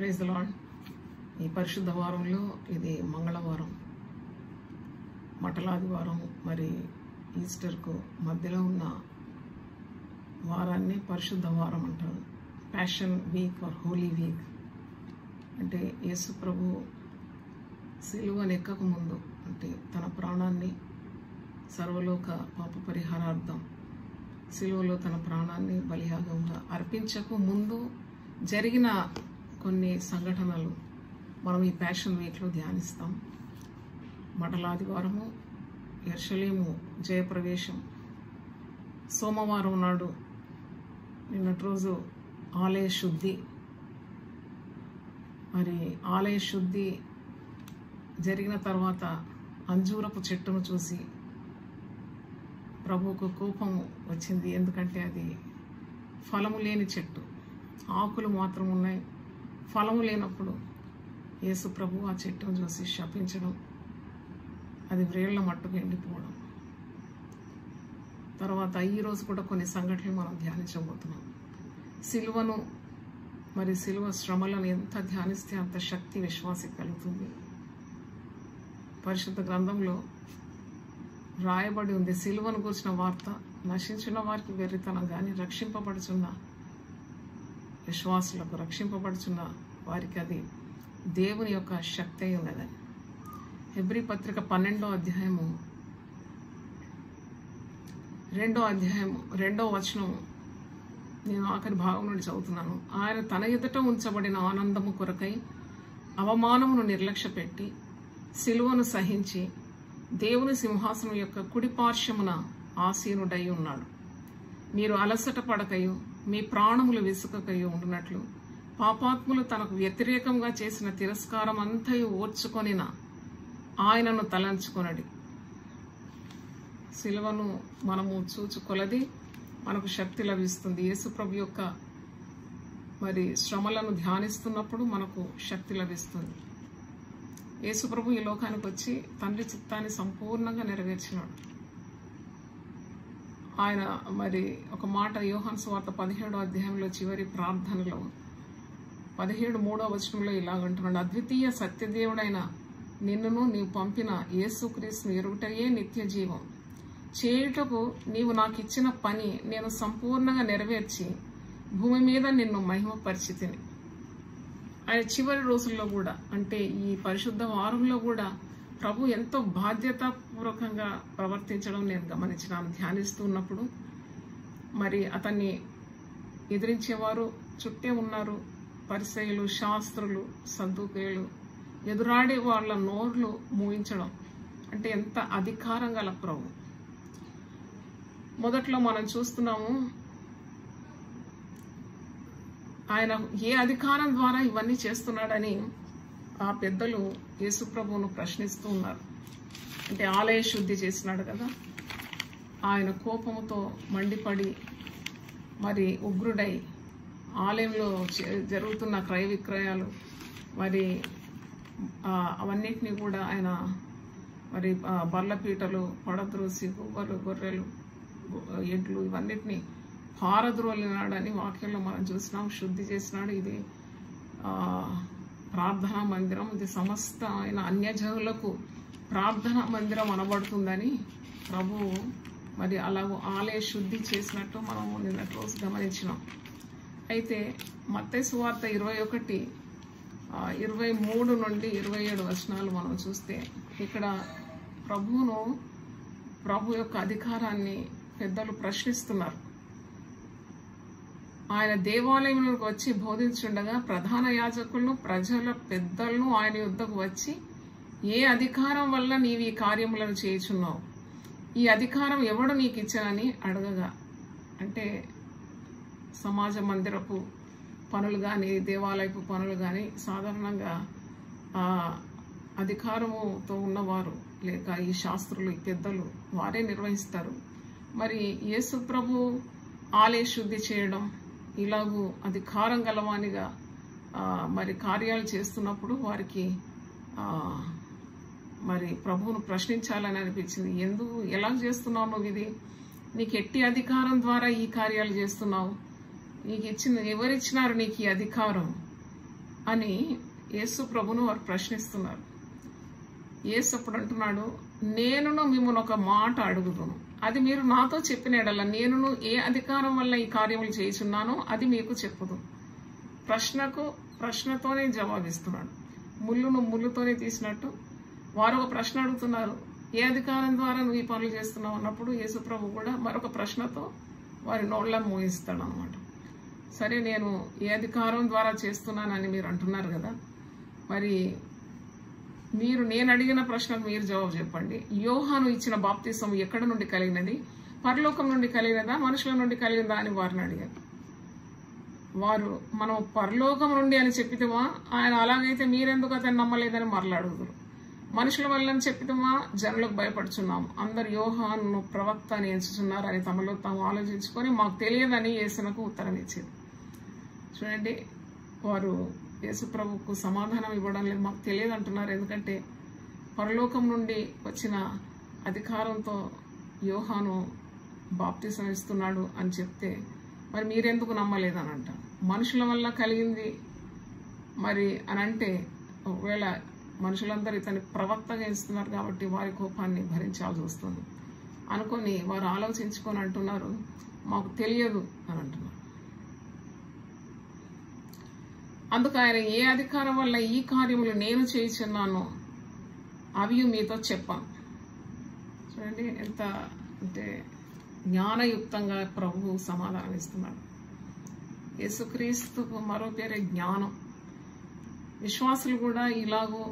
praise the lord ఈ పరిశుద్ధ వారంలో ఇది మంగళవారం మటలాదివారం మరి ఈస్టర్కు మధ్యలో ఉన్న వారాన్ని పరిశుద్ధ వారం అంటారు passion week or holy week అంటే యేసు ప్రభు సిలువను ఎక్కక ముందు అంటే తన ప్రాణాన్ని సర్వలోక పాప పరిహారార్థం సిలువలో తన ప్రాణాన్ని బలియాగంగా అర్పించక ముందు జరిగిన కొన్ని సంఘటనలు మనం ఈ ప్యాషన్ వీక్లో ధ్యానిస్తాం మటలాదివారము ఎర్షలేము జయప్రవేశం సోమవారం నాడు నిన్నటి రోజు ఆలయ శుద్ధి మరి ఆలయ శుద్ధి జరిగిన తర్వాత అంజూరపు చెట్టును చూసి ప్రభువుకు కోపం వచ్చింది ఎందుకంటే అది ఫలము లేని చెట్టు ఆకులు మాత్రం ఉన్నాయి ఫలము లేనప్పుడు యేసు ప్రభు ఆ చెట్టును చూసి శపించడం అది వ్రేళ్ల మట్టుకు ఎండిపోవడం తర్వాత ఈ రోజు కూడా కొన్ని సంఘటనలు మనం ధ్యానించబోతున్నాం సిలువను మరి సిలువ శ్రమలను ఎంత ధ్యానిస్తే అంత శక్తి విశ్వాసం కలుగుతుంది పరిశుద్ధ గ్రంథంలో రాయబడి ఉంది సిలువను కూర్చిన వార్త నశించిన వారికి వెర్రితనం కానీ రక్షింపబడుచున్న విశ్వాసులకు రక్షింపబడుచున్న వారికి అది దేవుని యొక్క శక్తి అయి ఉన్నదని హెబ్రి పత్రిక పన్నెండో అధ్యాయము రెండో అధ్యాయము రెండో వచనం నేను ఆఖరి భాగం నుండి చదువుతున్నాను ఆయన తన ఎదుట ఉంచబడిన ఆనందము కొరకై అవమానమును నిర్లక్ష్యపెట్టి సిలువను సహించి దేవుని సింహాసనం యొక్క కుడి పార్శ్వమున ఆసీనుడై ఉన్నాడు మీరు అలసట పడకయు మీ ప్రాణములు విసుకకయు ఉండునట్లు పాపాత్ములు తనకు వ్యతిరేకంగా చేసిన తిరస్కారం అంతయు ఓర్చుకొనిన ఆయనను తలంచుకొనడి సిలువను మనము చూచుకొలది మనకు శక్తి లభిస్తుంది యేసుప్రభు యొక్క మరి శ్రమలను ధ్యానిస్తున్నప్పుడు మనకు శక్తి లభిస్తుంది యేసుప్రభు ఈ లోకానికి వచ్చి తండ్రి చిత్తాన్ని సంపూర్ణంగా నెరవేర్చినాడు ఆయన మరి ఒక మాట యోహాన్ స్వార్త పదిహేడో అధ్యాయంలో చివరి ప్రార్థనలో పదిహేడు మూడో వచనంలో ఇలాగంటున్నాడు అద్వితీయ సత్యదేవుడైన నిన్నును నీవు పంపిన యేసుక్రీస్తును ఎరుగుటయే నిత్య జీవం చేయుటకు నీవు నాకు ఇచ్చిన పని నేను సంపూర్ణంగా నెరవేర్చి భూమి మీద నిన్ను మహిమపరిచితిని ఆయన చివరి రోజుల్లో కూడా అంటే ఈ పరిశుద్ధ వారంలో కూడా ప్రభు ఎంతో బాధ్యతాపూర్వకంగా ప్రవర్తించడం నేను గమనించినాను ధ్యానిస్తూ ఉన్నప్పుడు మరి అతన్ని ఎదిరించేవారు చుట్టే ఉన్నారు పరిసయులు శాస్త్రులు సద్దుకేయులు ఎదురాడే వాళ్ళ నోర్లు మూయించడం అంటే ఎంత అధికారం గల ప్రభు మొదట్లో మనం చూస్తున్నాము ఆయన ఏ అధికారం ద్వారా ఇవన్నీ చేస్తున్నాడని ఆ పెద్దలు యేసుప్రభువును ప్రశ్నిస్తూ ఉన్నారు అంటే ఆలయ శుద్ధి చేసినాడు కదా ఆయన కోపముతో మండిపడి మరి ఉగ్రుడై ఆలయంలో చే- జరుగుతున్న క్రయ విక్రయాలు మరి ఆ, అవన్నిటినీ కూడా ఆయన మరి ఆ, బర్లపీటలు పడద్రోసి గువ్వలు గొర్రెలు గు- ఎడ్లు ఇవన్నిటిని పారద్రోలినాడని వాక్యంలో మనం చూసినాం శుద్ధి చేసినాడు ఇది ఆ, ప్రార్థనా మందిరం ఇది సమస్త ఆయన అన్యజనులకు ప్రార్థనా మందిరం అనబడుతుందని ప్రభువు మరి అలాగూ ఆలయ శుద్ధి చేసినట్టు మనం నిన్నటి రోజు గమనించినాం అయితే మత్తయి సువార్త ఇరవై ఒకటి ఆ, ఇరవై మూడు నుండి ఇరవై ఏడు వచనాలు మనం చూస్తే ఇక్కడ ప్రభువును ప్రభు యొక్క అధికారాన్ని పెద్దలు ప్రశ్నిస్తున్నారు ఆయన దేవాలయంలోకి వచ్చి బోధించుండగా ప్రధాన యాజకులను ప్రజల పెద్దలను ఆయన యుద్ధకు వచ్చి ఏ అధికారం వల్ల నీవు ఈ కార్యములను చేయుచున్నావు ఈ అధికారం ఎవడు నీకు ఇచ్చానని అడగగా అంటే సమాజ మందిరపు పనులు కానీ దేవాలయపు పనులు కానీ సాధారణంగా ఆ, అధికారముతో ఉన్నవారు లేక ఈ శాస్త్రులు ఈ పెద్దలు వారే నిర్వహిస్తారు మరి యేసు ప్రభు ఆలయ శుద్ధి చేయడం ఇలాగూ అధికారం గలవానిగా ఆ, మరి కార్యాలు చేస్తున్నప్పుడు వారికి ఆ, మరి ప్రభువును ప్రశ్నించాలని అనిపించింది ఎందుకు ఎలా చేస్తున్నావు నువ్వు ఇది నీకు ఎట్టి అధికారం ద్వారా ఈ కార్యాలు చేస్తున్నావు నీకు ఇచ్చిన ఎవరిచ్చినారు నీకు ఈ అధికారం అని యేసు ప్రభును వారు ప్రశ్నిస్తున్నారు యేసు అప్పుడు అంటున్నాడు నేనును మిమ్మల్ని ఒక మాట అడుగుదును అది మీరు నాతో చెప్పిన ఎడల నేనును ఏ అధికారం వల్ల ఈ కార్యములు చేయుచున్నానో అది మీకు చెప్పుదు ప్రశ్నకు ప్రశ్నతోనే జవాబిస్తున్నాడు ముళ్ళును ముళ్ళుతోనే తీసినట్టు వారు ఒక ప్రశ్న అడుగుతున్నారు ఏ అధికారం ద్వారా నువ్వు ఈ పనులు చేస్తున్నావు అన్నప్పుడు యేసుప్రభు కూడా మరొక ప్రశ్నతో వారి నోళ్ళను మోగిస్తాడు అనమాట సరే నేను ఏ అధికారం ద్వారా చేస్తున్నానని మీరు అంటున్నారు కదా మరి మీరు నేను అడిగిన ప్రశ్నకు మీరు జవాబు చెప్పండి యోహాను ఇచ్చిన బాప్తిసం ఎక్కడి నుండి కలిగినది పరలోకం నుండి కలిగినదా మనుషుల నుండి కలిగిందా అని వారిని అడిగారు వారు మనం పరలోకం నుండి అని చెప్పితేమా ఆయన అలాగైతే మీరెందుకు అతన్ని నమ్మలేదని మరలా అడుగుతారు మనుషుల వల్లని చెప్పితేమా జనులకు భయపడుచున్నాం అందరు యోహాను ప్రవక్త అని ఎంచుచున్నారని తమలో తాము ఆలోచించుకొని మాకు తెలియదని యేసునకు ఉత్తరం ఇచ్చేది చూడండి వారు యేసుప్రభుకు సమాధానం ఇవ్వడం లేదు మాకు తెలియదు అంటున్నారు ఎందుకంటే పరలోకం నుండి వచ్చిన అధికారంతో యోహాను బాప్తిసం ఇస్తున్నాడు అని చెప్తే మరి మీరెందుకు నమ్మలేదని అంట మనుషుల వల్ల కలిగింది మరి అని అంటే ఒకవేళ మనుషులందరూ ఇతని ప్రవక్తగా ఇస్తున్నారు కాబట్టి వారి కోపాన్ని భరించాల్సి వస్తుంది అనుకొని వారు ఆలోచించుకొని అంటున్నారు మాకు తెలియదు అని అంటున్నారు అందుకు ఆయన ఏ అధికారం వల్ల ఈ కార్యములు నేను చేయుచున్నానో అవి మీతో చెప్పాను చూడండి ఎంత అంటే జ్ఞానయుక్తంగా ప్రభు సమాధానం ఇస్తున్నాడు యేసుక్రీస్తుకు మరో పేరే జ్ఞానం విశ్వాసులు కూడా ఇలాగూ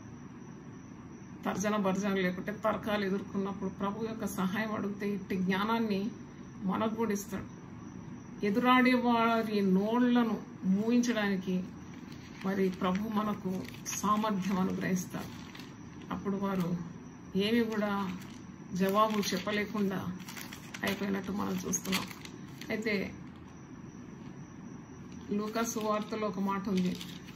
తర్జన భర్జన లేకుంటే తర్కాలు ఎదుర్కొన్నప్పుడు ప్రభు యొక్క సహాయం అడిగితే ఇట్టి జ్ఞానాన్ని మనకు కూడా ఇస్తాడు ఎదురాడే వారి నోళ్లను మూయించడానికి మరి ప్రభు మనకు సామర్థ్యం అనుగ్రహిస్తారు అప్పుడు వారు ఏమి కూడా జవాబు చెప్పలేకుండా అయిపోయినట్టు మనం చూస్తున్నాం అయితే లూకా సువార్తలో ఒక మాట ఉంది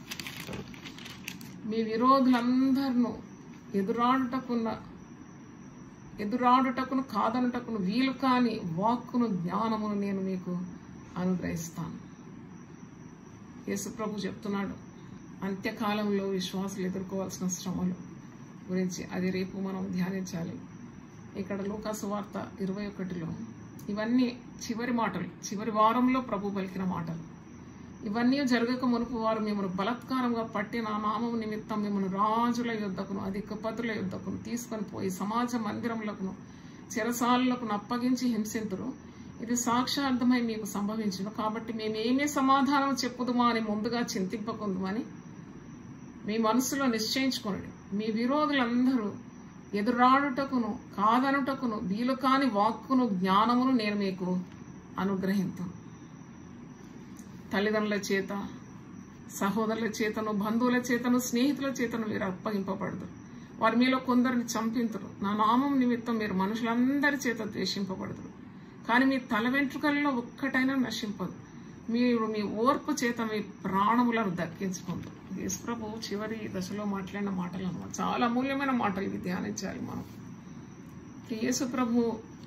మీ విరోధులందరినూ ఎదురాడుటకున్న ఎదురాడుటకును కాదనుటకును వీలు కాని వాక్కును జ్ఞానమును నేను మీకు అనుగ్రహిస్తాను యేసుప్రభు చెప్తున్నాడు అంత్యకాలంలో విశ్వాసులు ఎదుర్కోవాల్సిన శ్రమలు గురించి అది రేపు మనం ధ్యానించాలి ఇక్కడ లూకాసు వార్త ఇరవై ఒకటిలో ఇవన్నీ చివరి మాటలు చివరి వారంలో ప్రభు పలికిన మాటలు ఇవన్నీ జరగక మునుపు వారు మిమ్మల్ని బలత్కారంగా పట్టి నా నామం నిమిత్తం మిమ్మల్ని రాజుల యుద్ధకును అధికపతుల యుద్ధకును తీసుకొని పోయి సమాజ మందిరములకును చెరసాలలకు అప్పగించి హింసింతురు ఇది సాక్షార్థమై మీకు సంభవించును కాబట్టి మేమేమీ సమాధానం చెప్పుదుమా అని ముందుగా చింతింపకుందుమని మీ మనసులో నిశ్చయించుకోండి మీ విరోధులందరూ ఎదురాడుటకును కాదనుటకును వీలు కాని వాక్కును జ్ఞానమును నేను మీకు అనుగ్రహింతాను తల్లిదండ్రుల చేత సహోదరుల చేతను బంధువుల చేతను స్నేహితుల చేతను మీరు అప్పగింపబడదు వారి మీలో కొందరిని చంపింతురు నా నామం నిమిత్తం మీరు మనుషులందరి చేత ద్వేషింపబడదురు కానీ మీ తల వెంట్రుకల్లో ఒక్కటైనా నశింపదు మీరు మీ ఓర్పు చేత మీ ప్రాణములను దక్కించుకుంటారు యేసుప్రభు చివరి దశలో మాట్లాడిన మాటలు అన్నమాట చాలా అమూల్యమైన మాటలు ఇవి ధ్యానించాలి మనం యేసుప్రభు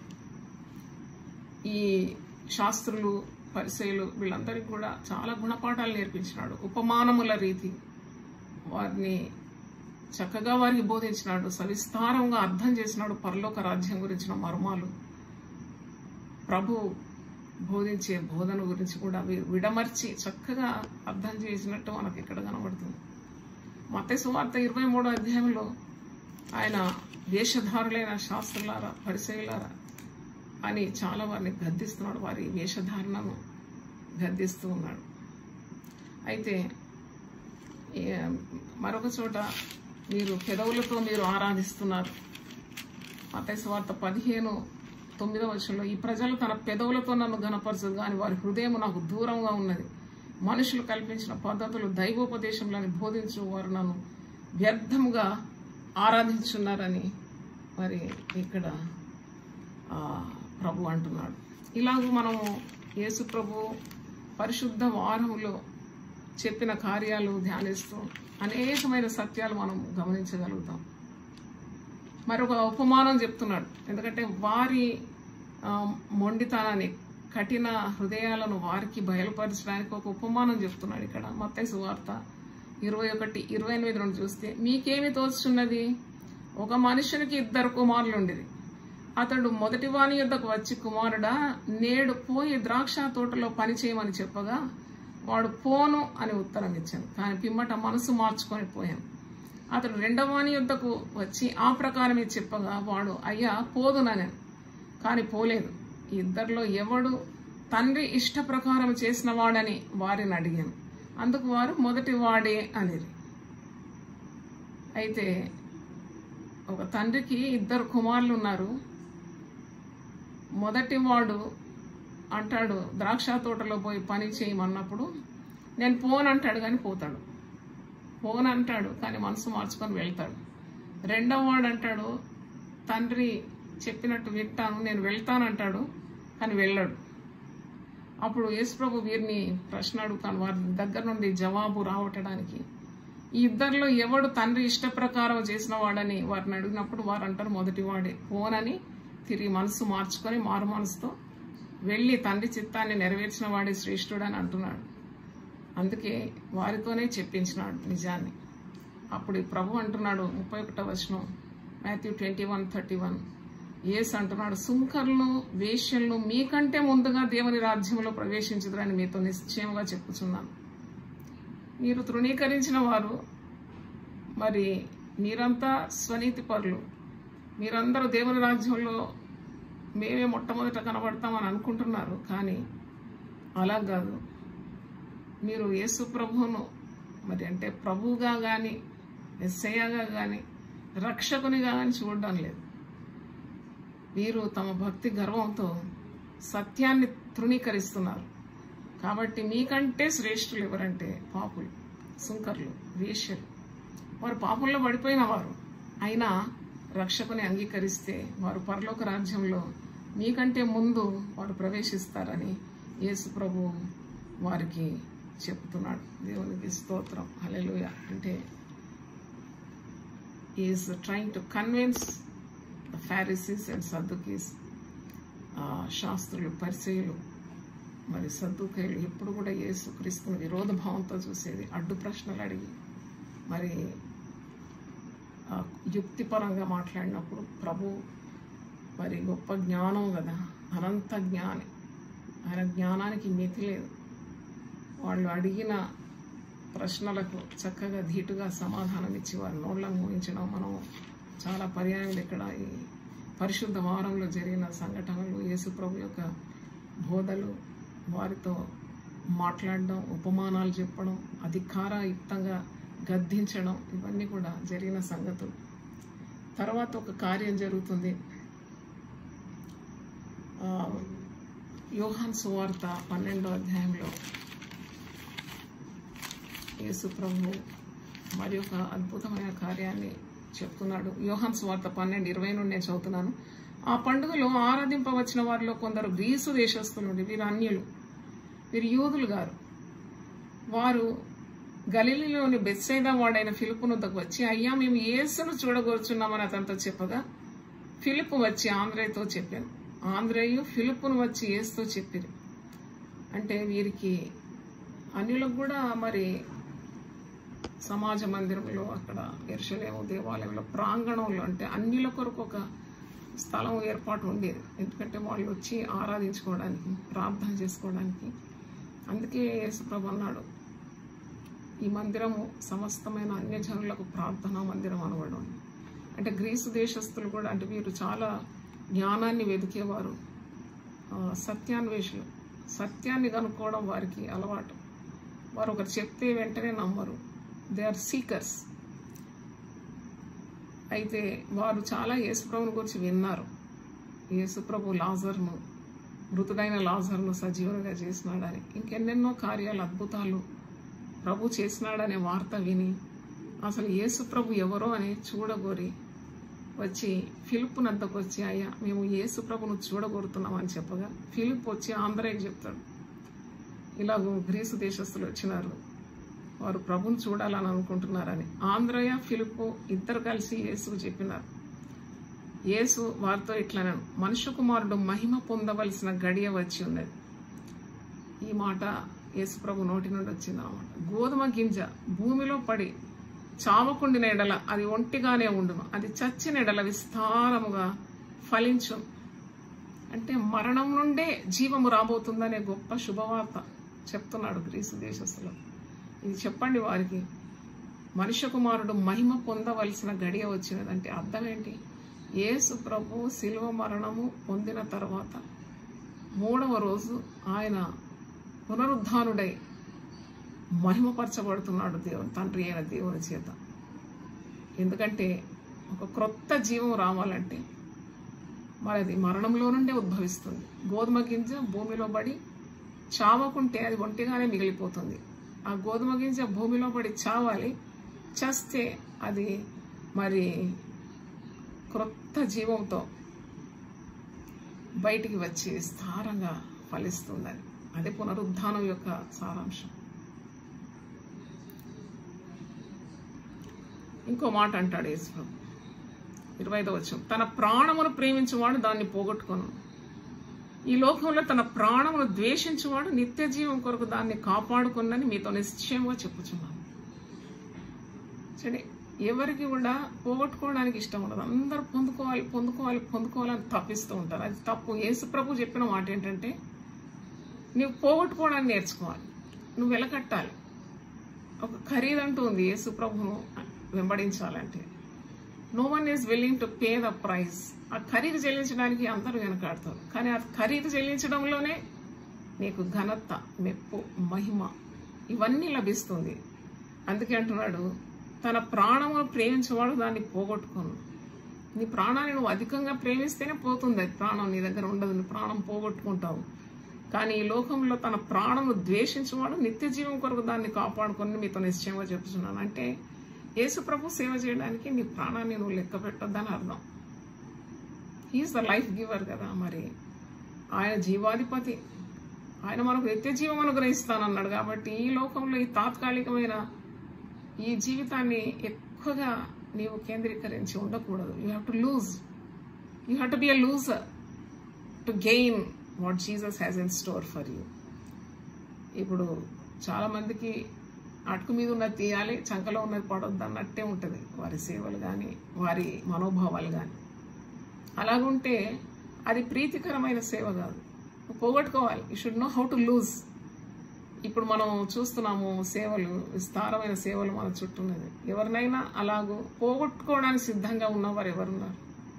ఈ శాస్త్రులు పరిచయులు వీళ్ళందరికీ కూడా చాలా గుణపాఠాలు నేర్పించినాడు ఉపమానముల రీతి వారిని చక్కగా వారికి బోధించినాడు సవిస్తారంగా అర్థం చేసినాడు పరలోక రాజ్యం గురించిన మర్మాలు ప్రభు బోధించే బోధన గురించి కూడా వి- విడమర్చి చక్కగా అర్థం చేసినట్టు మనకి ఇక్కడ కనబడుతుంది మత సువార్త ఇరవై మూడో అధ్యాయంలో ఆయన వేషధారులైన శాస్త్రులారా పరిచయులారా అని చాలా వారిని గద్దిస్తున్నాడు వారి వేషధారణను గద్దిస్తూ ఉన్నాడు అయితే ఏ- మరొక చోట మీరు పెదవులతో మీరు ఆరాధిస్తున్నారు మతైసు వార్త పదిహేను తొమ్మిదవ వర్షంలో ఈ ప్రజలు తన పెదవులతో నన్ను గనపరచదు కానీ వారి హృదయం నాకు దూరంగా ఉన్నది మనుషులు కల్పించిన పద్ధతులు దైవోపదేశంలోని బోధించు వారు నన్ను వ్యర్థముగా ఆరాధించున్నారని మరి ఇక్కడ ఆ, ప్రభు అంటున్నాడు ఇలాగ మనము యేసు ప్రభు పరిశుద్ధ వారములో చెప్పిన కార్యాలు ధ్యానిస్తూ అనేకమైన సత్యాలు మనం గమనించగలుగుతాం మరొక ఉపమానం చెప్తున్నాడు ఎందుకంటే వారి ఆ, మొండితనాన్ని కఠిన హృదయాలను వారికి బయలుపరచడానికి ఒక ఉపమానం చెప్తున్నాడు ఇక్కడ మత్తయి సువార్త ఇరవై ఒకటి ఇరవై ఎనిమిది నుండి చూస్తే మీకేమి తోచున్నది ఒక మనుషునికి ఇద్దరు కుమారులు ఉండేది అతడు మొదటి వాని యొద్దకు వచ్చి కుమారుడా నేడు పోయి ద్రాక్ష తోటలో పని చేయమని చెప్పగా వాడు పోను అని ఉత్తరం ఇచ్చాను కానీ పిమ్మట మనసు మార్చుకొని పోయాను అతడు రెండవ వాని యొద్దకు వచ్చి ఆ ప్రకారమే చెప్పగా వాడు అయ్యా పోదునని కానీ పోలేదు ఈ ఇద్దరిలో ఎవడు తండ్రి ఇష్ట ప్రకారం చేసిన వాడని వారిని అడిగాను అందుకు వారు మొదటి వాడే అనేది అయితే ఒక తండ్రికి ఇద్దరు కుమారులు ఉన్నారు మొదటి వాడు అంటాడు ద్రాక్ష తోటలో పోయి పని చేయమన్నప్పుడు నేను పోను అంటాడు కానీ పోతాడు పోను అంటాడు కానీ మనసు మార్చుకొని వెళ్తాడు రెండవ వాడు అంటాడు తండ్రి చెప్పినట్టు వింటాను నేను వెళ్తాను అంటాడు కానీ వెళ్ళాడు అప్పుడు యేసుప్రభు వీరిని ప్రశ్న అడుగుతాను వారి దగ్గర నుండి జవాబు రావటడానికి ఈ ఇద్దరిలో ఎవడు తండ్రి ఇష్ట ప్రకారం చేసిన వాడని వారిని అడిగినప్పుడు వారు అంటారు మొదటి వాడే పోనని తిరిగి మనసు మార్చుకొని మారు మనసుతో వెళ్ళి తండ్రి చిత్తాన్ని నెరవేర్చిన వాడే శ్రేష్ఠుడు అని అంటున్నాడు అందుకే వారితోనే చెప్పించినాడు నిజాన్ని అప్పుడు ఈ ప్రభు అంటున్నాడు ముప్పై ఒకటో వచనం Matthew twenty one thirty one says అంటున్నాడు సుంకర్లు వేష్యలను మీకంటే ముందుగా దేవుని రాజ్యంలో ప్రవేశించదురని మీతో నిశ్చయంగా చెప్పుచున్నాను మీరు తృణీకరించిన వారు మరి మీరంతా స్వనీతి పరులు మీరందరూ దేవుని రాజ్యంలో మేమే మొట్టమొదట కనబడతామని అనుకుంటున్నారు కానీ అలా కాదు మీరు యేసు ప్రభువును మరి అంటే ప్రభువుగా కానీ ఎస్ఐగా కానీ రక్షకునిగా కానీ చూడడం లేదు వీరు తమ భక్తి గర్వంతో సత్యాన్ని తృణీకరిస్తున్నారు కాబట్టి మీకంటే శ్రేష్ఠులు ఎవరంటే పాపులు సుంకర్లు వేష్యలు వారు పాపుల్లో పడిపోయిన వారు అయినా రక్షకుని అంగీకరిస్తే వారు పరలోక రాజ్యంలో మీకంటే ముందు వారు ప్రవేశిస్తారని యేసు ప్రభు వారికి చెప్తున్నాడు దేవునికి స్తోత్రం హల్లెలూయా అంటే is trying to convince the Pharisees and Sadducees శాస్త్రులు పరిచయులు మరి సద్దుకైలు ఎప్పుడు కూడా యేసు క్రీస్తుని విరోధ భావంతో చూసేది అడ్డు ప్రశ్నలు అడిగి మరి ఆ, యుక్తిపరంగా మాట్లాడినప్పుడు ప్రభు మరి గొప్ప జ్ఞానం కదా అనంత జ్ఞాని ఆయన జ్ఞానానికి మితి లేదు వాళ్ళు అడిగిన ప్రశ్నలకు చక్కగా ధీటుగా సమాధానం ఇచ్చి వారి నోళ్ళను మోయించడం మనం చాలా పర్యాయాలు ఇక్కడ ఈ పరిశుద్ధ వారంలో జరిగిన సంఘటనలు యేసుప్రభు యొక్క బోధలు వారితో మాట్లాడడం ఉపమానాలు చెప్పడం అధికారయుక్తంగా గద్దించడం ఇవన్నీ కూడా జరిగిన సంగతులు తర్వాత ఒక కార్యం జరుగుతుంది ఆ, యోహాన్ సువార్త పన్నెండో అధ్యాయంలో యేసు ప్రభు మరి ఒక అద్భుతమైన కార్యాన్ని చెప్తున్నాడు యోహాన్ సువార్త పన్నెండు ఇరవై నుండి నేను చదువుతున్నాను ఆ పండుగలో ఆరాధింపవచ్చిన వారిలో కొందరు గ్రీసు దేశస్తులుండి వీరు అన్యులు వీరు యూదులు గారు వారు గలిలీలోని బెత్సైదా వాడైన ఫిలిపు వద్దకు వచ్చి అయ్యా మేము యేసును చూడగోరుచున్నామని అతనితో చెప్పగా ఫిలిప్ వచ్చి ఆంధ్రేయతో చెప్పాను ఆంధ్రేయు ఫిలిప్పును వచ్చి యేసుతో చెప్పారు అంటే వీరికి అన్యులకు కూడా మరి సమాజ మందిరంలో అక్కడ ఎరుసలేము దేవాలయంలో ప్రాంగణంలో అంటే అన్యుల కొరకు ఒక స్థలం ఏర్పాటు ఉండేది ఎందుకంటే వాళ్ళు వచ్చి ఆరాధించుకోవడానికి ప్రార్థన చేసుకోవడానికి అందుకే యేసుప్రభు అన్నాడు ఈ మందిరము సమస్తమైన అన్యజనులకు ప్రార్థనా మందిరం అనబడి ఉంది అంటే గ్రీసు దేశస్తులు కూడా అంటే వీరు చాలా జ్ఞానాన్ని వెతికేవారు ఆ, సత్యాన్వేషులు సత్యాన్ని కనుక్కోవడం వారికి అలవాటు వారు ఒకరు చెప్తే వెంటనే నమ్మరు దే ఆర్ సీకర్స్ అయితే వారు చాలా యేసుప్రభుని గురించి విన్నారు యేసుప్రభు లాజర్ను మృతుడైన లాజర్ను సజీవంగా చేసినాడని ఇంకెన్నెన్నో కార్యాలు అద్భుతాలు ప్రభు చేసినాడనే వార్త విని అసలు యేసు ప్రభు ఎవరో అని చూడగోరి వచ్చి ఫిలిప్ నద్దకు వచ్చి అయ్యా మేము యేసు ప్రభును చూడగోరుతున్నామని చెప్పగా ఫిలిప్ వచ్చి ఆంధ్రకి చెప్తాడు ఇలాగో గ్రీసు దేశస్తులు వచ్చినారు వారు ప్రభుని చూడాలని అనుకుంటున్నారని ఆంధ్రయ ఫిలిప్ ఇద్దరు కలిసి యేసుకు చెప్పినారు యేసు వారితో ఇట్లనే మనుష్య కుమారుడు మహిమ పొందవలసిన గడియ వచ్చి ఉన్నది ఈ మాట యేసుప్రభు నోటి నుండి వచ్చింది అనమాట గోధుమ గింజ భూమిలో పడి చావకుండిన ఎడల అది ఒంటిగానే ఉండును అది చచ్చిన ఎడల విస్తారముగా ఫలించు అంటే మరణం నుండే జీవము రాబోతుందనే గొప్ప శుభవార్త చెప్తున్నాడు గ్రీసు దేశస్థులు ఇది చెప్పండి వారికి మనుష్య కుమారుడు మహిమ పొందవలసిన గడియ వచ్చినదంటే అర్థం ఏంటి యేసు ప్రభు శిలువ మరణము పొందిన తర్వాత మూడవ రోజు ఆయన పునరుద్ధానుడై మహిమపరచబడుతున్నాడు దేవుని తండ్రి అయిన దేవుని చేత ఎందుకంటే ఒక క్రొత్త జీవం రావాలంటే మరి అది మరణంలో నుండే ఉద్భవిస్తుంది గోధుమ గింజ భూమిలో పడి చావకుంటే అది ఒంటిగానే మిగిలిపోతుంది ఆ గోధుమ గింజ భూమిలో పడి చావాలి చస్తే అది మరి క్రొత్త జీవంతో బయటికి వచ్చి స్థారంగా ఫలిస్తుందని అదే పునరుద్ధానం యొక్క సారాంశం ఇంకో మాట అంటాడు యేసు ఇరవై ఐదో వచ్చం తన ప్రాణమును ప్రేమించువాడు దాన్ని పోగొట్టుకొను ఈ లోకంలో తన ప్రాణమును ద్వేషించువాడు నిత్య జీవం కొరకు దాన్ని కాపాడుకున్నని మీతో నిశ్చయంగా చెప్పుచున్నాను సరే ఎవరికి కూడా పోగొట్టుకోవడానికి ఇష్టం ఉండదు అందరూ పొందుకోవాలి పొందుకోవాలి పొందుకోవాలని తప్పిస్తూ ఉంటారు అది తప్పు యేసు ప్రభు చెప్పిన మాట ఏంటంటే నువ్వు పోగొట్టుకోవడానికి నేర్చుకోవాలి నువ్వు వెలకట్టాలి ఒక ఖరీదంటూ ఉంది యేసు ప్రభును వెంబడించాలంటే no one is willing to pay the price ఆ ఖరీదు చెల్లించడానికి అందరూ వెనకాడతారు కానీ ఆ ఖరీదు చెల్లించడంలోనే నీకు ఘనత మెప్పు మహిమ ఇవన్నీ లభిస్తుంది అందుకే అంటున్నాడు తన ప్రాణమును ప్రేమించేవాడు దాన్ని పోగొట్టుకోను నీ ప్రాణాన్ని నువ్వు అధికంగా ప్రేమిస్తేనే పోతుంది అది ప్రాణం నీ దగ్గర ఉండదు నీ ప్రాణం పోగొట్టుకుంటావు కానీ ఈ లోకంలో తన ప్రాణము ద్వేషించేవాడు నిత్య జీవం కొరకు దాన్ని కాపాడుకొని మీతో నిశ్చయంగా చెప్తున్నాను అంటే యేసు ప్రభు సేవ చేయడానికి నీ ప్రాణాన్ని నువ్వు లెక్క పెట్టొద్దని అర్థం హీఈస్ ద లైఫ్ గివర్ కదా మరి ఆయన జీవాధిపతి ఆయన మనకు నిత్య జీవం అనుగ్రహిస్తానన్నాడు కాబట్టి ఈ లోకంలో ఈ తాత్కాలికమైన ఈ జీవితాన్ని ఎక్కువగా నీవు కేంద్రీకరించి ఉండకూడదు you have to lose you have to be a loser to gain what Jesus has in store for you ఇప్పుడు చాలా మందికి అటుకు మీద ఉన్నది తీయాలి చంకలో ఉన్నది పడొద్దు అన్నట్టే ఉంటుంది వారి సేవలు కానీ వారి మనోభావాలు కానీ అలాగుంటే అది ప్రీతికరమైన సేవ కాదు పోగొట్టుకోవాలి you should know how to lose ఇప్పుడు మనం చూస్తున్నాము సేవలు విస్తారమైన సేవలు మన చుట్టూన్నది ఎవరినైనా అలాగూ పోగొట్టుకోవడానికి సిద్ధంగా ఉన్నవారు ఎవరున్నారు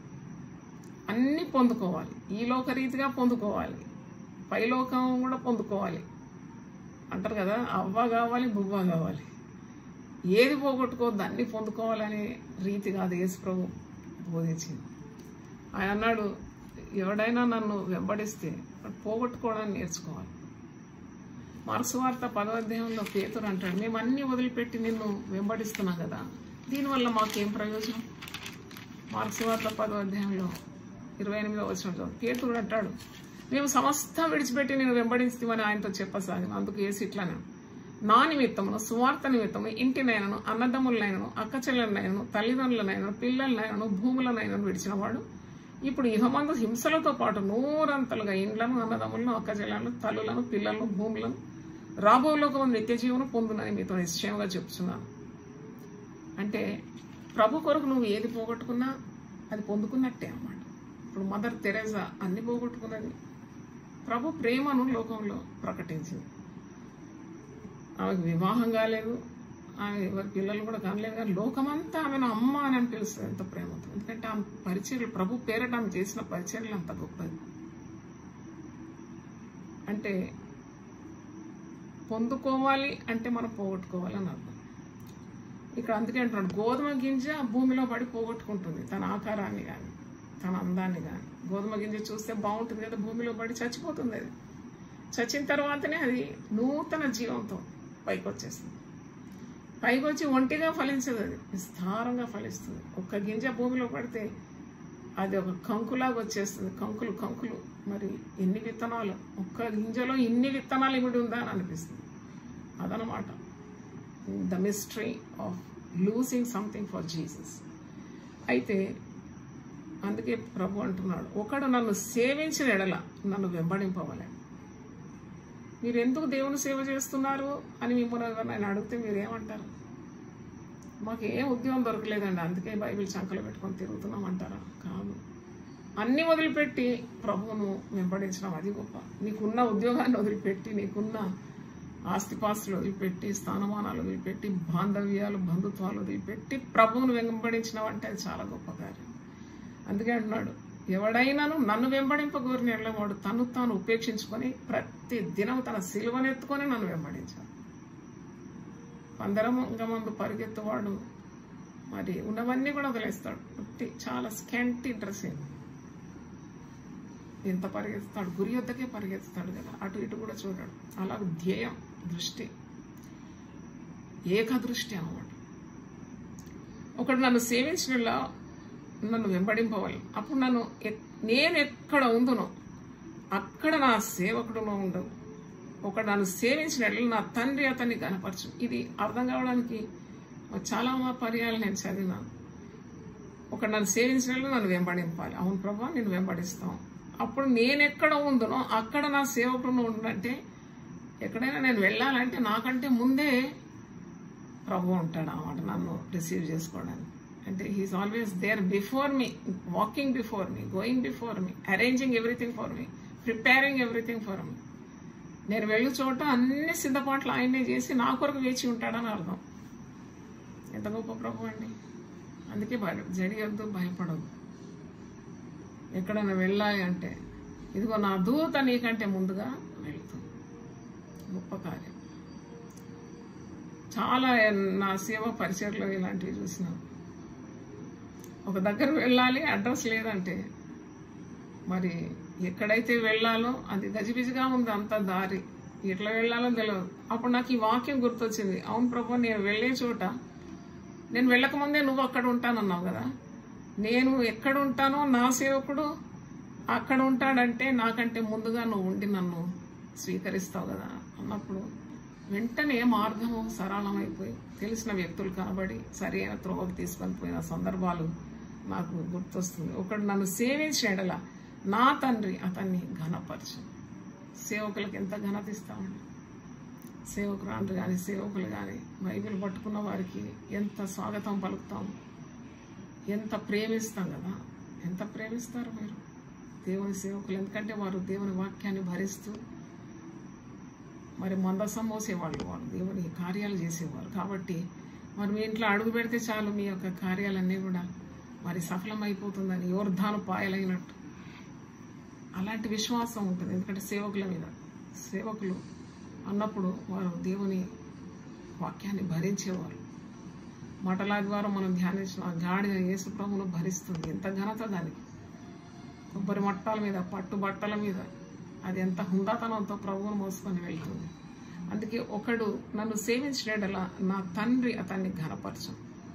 అన్ని పొందుకోవాలి ఈ లోక రీతిగా పొందుకోవాలి పైలోకం కూడా పొందుకోవాలి అంటారు కదా అవ్వ కావాలి బువ్వ కావాలి ఏది పోగొట్టుకోవద్దు అన్ని పొందుకోవాలనే రీతి కాదు యేసు ప్రభు బోధించింది ఆయన అన్నాడు ఎవడైనా నన్ను వెంబడిస్తే వాడు పోగొట్టుకోవడానికి నేర్చుకోవాలి మార్క్స్ వార్త పదో అధ్యాయంలో పేతురు అంటాడు మేము అన్ని వదిలిపెట్టి నిన్ను వెంబడిస్తున్నాం కదా దీనివల్ల మాకేం ప్రయోజనం మార్క్స్ వార్త పదో అధ్యాయంలో ఇరవై ఎనిమిదో వచ్చిన పేతుడు అంటాడు మేము సమస్తం విడిచిపెట్టి నేను వెంబడిస్తామని ఆయనతో చెప్పసాగిన అందుకు ఏసి ఇట్లానే నా నిమిత్తమును సువార్త నిమిత్తము ఇంటినైనను అన్నదమ్ములనైనను అక్క చెల్లెలనైనను తల్లిదండ్రులనైనను పిల్లలనైనను భూములనైనను విడిచిన వాడు ఇప్పుడు ఇహమందు హింసలతో పాటు నూరంతలుగా ఇండ్లను అన్నదమ్ములను అక్క చెల్లెలను తల్లులను పిల్లలను భూములను రాబోలోకము నిత్య జీవనం పొందునని మీతో నిశ్చయంగా చెప్తున్నాను అంటే ప్రభు కొరకు నువ్వు ఏది పోగొట్టుకున్నా అది పొందుకున్నట్టే అన్నమాట ఇప్పుడు మదర్ తెరేజా అన్ని పోగొట్టుకున్నది ప్రభు ప్రేమను లోకంలో ప్రకటించింది ఆమెకు వివాహం కాలేదు ఆమె ఎవరి పిల్లలు కూడా కనలేదు కానీ లోకమంతా ఆమెను అమ్మ అని పిలుస్తుంది ఎంత ప్రేమతో ఎందుకంటే ఆమె పరిచర్యలు ప్రభు పేరట ఆమె చేసిన పరిచర్యలు అంత గొప్పది అంటే పొందుకోవాలి అంటే మనం పోగొట్టుకోవాలి అని అర్థం ఇక్కడ అందుకే అంటున్నాడు గోధుమ గింజ భూమిలో పడి పోగొట్టుకుంటుంది తన ఆకారాన్ని కానీ తన అందాన్ని కానీ గోధుమ గింజ చూస్తే బాగుంటుంది కదా భూమిలో పడి చచ్చిపోతుంది అది చచ్చిన తర్వాతనే అది నూతన జీవంతో పైకి వచ్చేస్తుంది పైకి వచ్చి ఒంటిగా ఫలించదు అది విస్తారంగా ఫలిస్తుంది ఒక్క గింజ భూమిలో పడితే అది ఒక కంకులాగా వచ్చేస్తుంది కంకులు కంకులు మరి ఎన్ని విత్తనాలు ఒక్క గింజలో ఇన్ని విత్తనాలు ఇమిడి ఉందా అని అనిపిస్తుంది అదనమాట the mystery of losing something for Jesus అయితే అందుకే ప్రభు అంటున్నాడు ఒకడు నన్ను సేవించిన ఎడల నన్ను వెంబడింపవలే మీరు ఎందుకు దేవుని సేవ చేస్తున్నారు అని మిమ్మల్ని ఎవరినైనా అడిగితే మీరు ఏమంటారు మాకు ఏం ఉద్యోగం దొరకలేదండి అందుకే బైబిల్ చంకలు పెట్టుకొని తిరుగుతున్నాం అంటారా కాదు అన్ని వదిలిపెట్టి ప్రభువును వెంబడించడం అది గొప్ప నీకున్న ఉద్యోగాన్ని వదిలిపెట్టి నీకున్న ఆస్తిపాస్తులు వదిలిపెట్టి స్థానమానాలు వదిలిపెట్టి బాంధవ్యాలు బంధుత్వాలు వదిలిపెట్టి ప్రభువును వెంబడించడం అంటే అది చాలా గొప్ప కార్యం అందుకే అంటున్నాడు ఎవడైనాను నన్ను వెంబడింపగోరిన ఎడల వాడు తను తాను ఉపేక్షించుకొని ప్రతి దినం తన సిలువనెత్తుకొని నన్ను వెంబడించాడు పందరంగ ముందు పరిగెత్తువాడు మరి ఉన్నవన్నీ కూడా వదిలేస్తాడు ఉట్టి చాలా స్కెంటి డ్రెస్సింగ్ ఎంత పరిగెత్తుతాడు గురి వద్దకే పరిగెత్తుతాడు కదా అటు ఇటు కూడా చూడడు అలా ధ్యేయం దృష్టి ఏకదృష్టి అన్నమాట ఒకడు నన్ను సేవించడంలో నన్ను వెంబడింపవాలి అప్పుడు నన్ను ఎక్- నేను ఎక్కడ ఉందునో అక్కడ నా సేవకుడులో ఉండవు ఒకడు నన్ను సేవించిన ఎడల నా తండ్రి అతన్ని కనపరచు ఇది అర్థం కావడానికి చాలా మా పర్యాలు నేను చదివినాను ఒకడు నన్ను సేవించిన ఎడల నన్ను వెంబడింపాలి అవును ప్రభా నేను వెంబడిస్తాం అప్పుడు నేను ఎక్కడ ఉందునో అక్కడ నా సేవకుడు ఉండంటే ఎక్కడైనా నేను వెళ్ళాలంటే నాకంటే ముందే ప్రభు ఉంటాడు అన్నమాట నన్ను రిసీవ్ చేసుకోవడానికి అంటే he's always there before me walking before me going before me arranging everything for me preparing everything for me నేను వెళ్ళు చోట అన్ని సిద్ధపాట్లు ఆయనే చేసి నా కొరకు వేచి ఉంటాడని అర్థం ఎంత గొప్ప ప్రభు అండి అందుకే భయ జడియొద్దు భయపడదు ఎక్కడైనా వెళ్ళాలి అంటే ఇదిగో నా దూత నీకంటే ముందుగా వెళ్తుంది గొప్ప కార్యం చాలా నా సేవ పరిచయలో ఇలాంటివి చూసినాను ఒక దగ్గర వెళ్ళాలి అడ్రస్ లేదంటే మరి ఎక్కడైతే వెళ్ళాలో అది గజిబిజిగా ఉంది అంత దారి ఎట్లా వెళ్ళాలో తెలియదు అప్పుడు నాకు ఈ వాక్యం గుర్తొచ్చింది అవును ప్రభు నేను వెళ్ళే చోట నేను వెళ్ళకముందే నువ్వు అక్కడ ఉంటానన్నావు కదా నేను ఎక్కడ ఉంటానో నా సేవకుడు అక్కడ ఉంటాడంటే నాకంటే ముందుగా నువ్వు ఉండి నన్ను స్వీకరిస్తావు కదా అన్నప్పుడు వెంటనే మార్గము సరళమైపోయి తెలిసిన వ్యక్తులు కనబడి సరైన త్రోవకు తీసుకొని పోయిన సందర్భాలు నాకు గుర్తొస్తుంది ఒకడు నన్ను సేవించేడల నా తండ్రి అతన్ని ఘనపరచు సేవకులకు ఎంత ఘనత ఇస్తామండి సేవకురాండ్రు కానీ సేవకులు కానీ బైబిల్ పట్టుకున్న వారికి ఎంత స్వాగతం పలుకుతాం ఎంత ప్రేమిస్తాం కదా ఎంత ప్రేమిస్తారు మీరు దేవుని సేవకులు ఎందుకంటే వారు దేవుని వాక్యాన్ని భరిస్తూ మరి మందసం మోసేవాళ్ళు వారు దేవుని కార్యాలు చేసేవారు కాబట్టి మరి మీ ఇంట్లో అడుగు పెడితే చాలు మీ యొక్క కార్యాలన్నీ కూడా మరి సఫలమైపోతుందని యోర్ధాను పాయలైనట్టు అలాంటి విశ్వాసం ఉంటుంది ఎందుకంటే సేవకుల మీద సేవకులు అన్నప్పుడు వారు దేవుని వాక్యాన్ని భరించేవారు మటల ద్వారా మనం ధ్యానించిన ఆ గాడిద యేసు ప్రభువును భరిస్తుంది ఎంత ఘనత దానికి కొబ్బరి మట్టాల మీద పట్టు బట్టల మీద అది ఎంత హుందాతనంతో ప్రభువును మోసుకొని వెళ్తుంది అందుకే ఒకడు నన్ను సేవించినడలా నా తండ్రి అతన్ని ఘనపరచు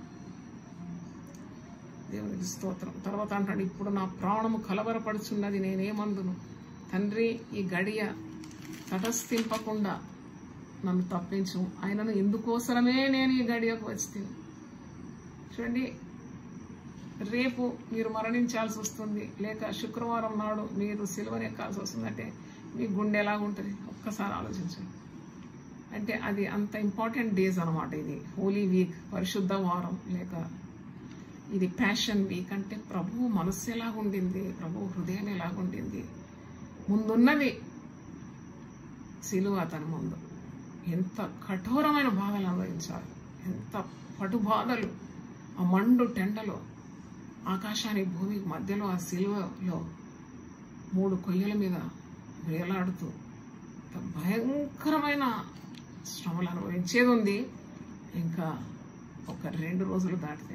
దేవునికి స్తోత్రం తర్వాత అంటాడు ఇప్పుడు నా ప్రాణము కలవరపడుచున్నది నేనేమందును తండ్రి ఈ గడియ తటస్థింపకుండా నన్ను తప్పించు ఆయనను ఇందుకోసరమే నేను ఈ గడియకు వచ్చి చూడండి రేపు మీరు మరణించాల్సి వస్తుంది లేక శుక్రవారం నాడు మీరు సిలువను ఎక్కాల్సి వస్తుందంటే మీ గుండె ఎలాగుంటుంది ఒక్కసారి ఆలోచించండి అంటే అది అంత ఇంపార్టెంట్ డేస్ అనమాట ఇది హోలీ వీక్ పరిశుద్ధ వారం లేక ఇది ప్యాషన్ వీక్ అంటే ప్రభువు మనస్సు ఎలాగుండింది ప్రభువు హృదయం ఎలాగుండింది ముందున్నది సిలువ అతని ముందు ఎంత కఠోరమైన బాధలు అనుభవించాలి ఎంత పటు బాధలు ఆ మండు టెండలో ఆకాశానికి భూమికి మధ్యలో ఆ సిలువలో మూడు కొయ్యల మీద వేలాడుతూ ఎంత భయంకరమైన శ్రమలు అనుభవించేది ఉంది ఇంకా ఒక రెండు రోజులు దాటితే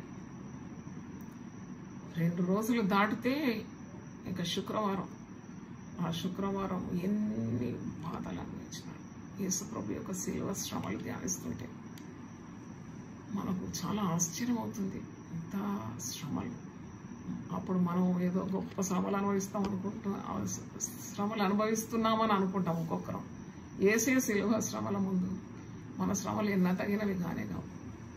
రెండు రోజులు దాటితే ఇంకా శుక్రవారం ఆ శుక్రవారం ఎన్ని బాధలు అనుభవించినాడు యేసుప్రభు యొక్క శిలువ శ్రమలు ధ్యానిస్తుంటే మనకు చాలా ఆశ్చర్యం అవుతుంది ఇంత శ్రమలు అప్పుడు మనం ఏదో గొప్ప శ్రమలు అనుభవిస్తాం అనుకుంటున్నా శ్రమలు అనుభవిస్తున్నామని అనుకుంటాం ఒక్కొక్కరం ఏసే శిలువ శ్రమల ముందు మన శ్రమలు ఎన్న తగినవి కానే కావు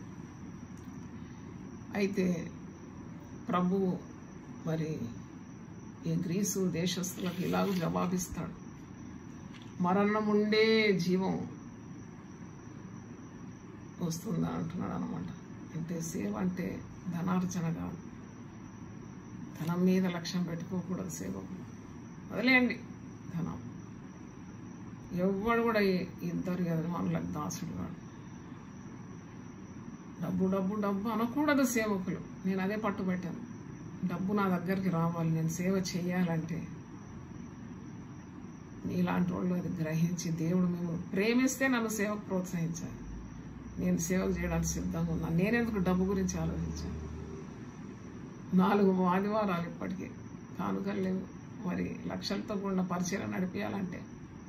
అయితే ప్రభువు మరి ఈ గ్రీసు దేశస్తులకు ఇలాగ జవాబిస్తాడు మరణం ఉండే జీవం వస్తుందా అంటున్నాడు అనమాట అంటే సేవ అంటే ధనార్జన కాదు ధనం మీద లక్ష్యం పెట్టుకోకూడదు సేవకు వదిలేయండి ధనం ఎవ్వడు కూడా ఈ- ఇద్దరు యజమానులకు దాసుడు కాడు డబ్బు డబ్బు డబ్బు అనకూడదు సేవకులు నేను అదే పట్టుబట్టాను డబ్బు నా దగ్గరికి రావాలి నేను సేవ చేయాలంటే నీలాంటి వాళ్ళు అది గ్రహించి దేవుడు మేము ప్రేమిస్తే నన్ను సేవకు ప్రోత్సహించాలి నేను సేవ చేయడానికి సిద్ధంగా ఉన్నాను నేనెందుకు డబ్బు గురించి ఆలోచించాను నాలుగు ఆదివారాలు ఇప్పటికీ కానుకలు లేవు మరి లక్షలతో కూడిన పరిచయం నడిపించాలంటే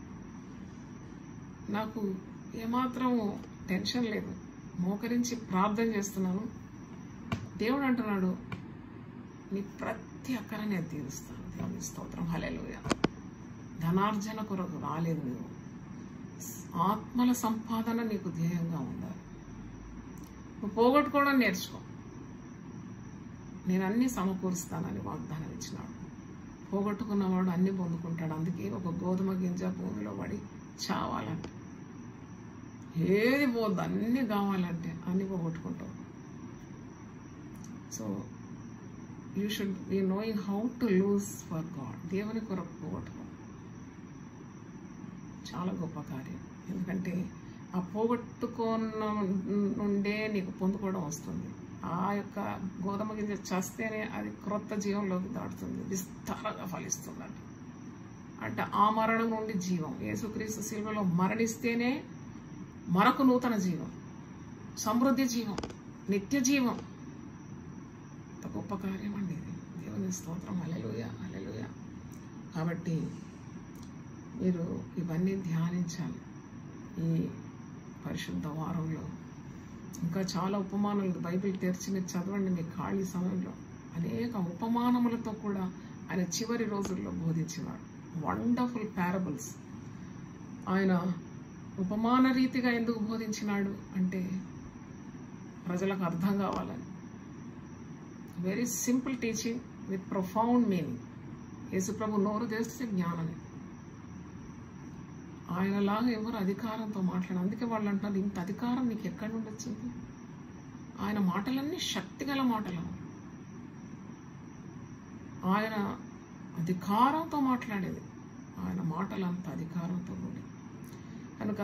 నాకు ఏమాత్రం టెన్షన్ లేదు మోకరించి ప్రార్థన చేస్తున్నాను దేవుడు అంటున్నాడు నీ ప్రతి అక్కర నేను తీరుస్తాను దేవుని స్తోత్రం హలేలుయ ధనార్జన కొరకు రాలేదు నువ్వు ఆత్మల సంపాదన నీకు ధ్యేయంగా ఉండాలి నువ్వు పోగొట్టుకోవడం నేర్చుకో నేను అన్ని సమకూరుస్తానని వాగ్దానం ఇచ్చినాడు పోగొట్టుకున్నవాడు అన్ని పొందుకుంటాడు అందుకే ఒక గోధుమ గింజ భూమిలో పడి చావాలంటే ఏది పోద్దు అన్ని కావాలంటే అన్ని పోగొట్టుకుంటావు so you should be knowing how to lose for God దేవుని కొరకు పోగొట్టుకో చాలా గొప్ప కార్యం ఎందుకంటే ఆ పోగొట్టుకున్న నుండే నీకు పొందుకోవడం వస్తుంది ఆ యొక్క గోధుమ గింజ చస్తేనే అది క్రొత్త జీవంలోకి దాటుతుంది విస్తారంగా ఫలిస్తుందంట అంటే ఆ మరణం నుండి జీవం యేసుక్రీస్తు శిల్వలో మరణిస్తేనే మరొక నూతన జీవం సమృద్ధి జీవం నిత్య జీవం అంత గొప్ప కార్యం అండి ఇది దేవుని స్తోత్రం అలెలుయ అలెలుయ కాబట్టి మీరు ఇవన్నీ ధ్యానించాలి ఈ పరిశుద్ధ వారంలో ఇంకా చాలా ఉపమానాలు బైబిల్ తెరిచి మీరు చదవండి మీ ఖాళీ సమయంలో అనేక ఉపమానములతో కూడా ఆయన చివరి రోజుల్లో బోధించినాడు వండర్ఫుల్ పారబుల్స్ ఆయన ఉపమాన రీతిగా ఎందుకు బోధించినాడు అంటే ప్రజలకు అర్థం కావాలని very simple teaching with profound meaning యేసుప్రభు నోరు తెరిస్తే జ్ఞానమే ఆయనలాగా ఎవరు అధికారంతో మాట్లాడారు అందుకే వాళ్ళు అంటారు ఇంత అధికారం నీకు ఎక్కడి నుండి వచ్చింది ఆయన మాటలన్నీ శక్తిగల మాటలు ఆయన అధికారంతో మాట్లాడేది ఆయన మాటలు అంత అధికారంతో కూడి కనుక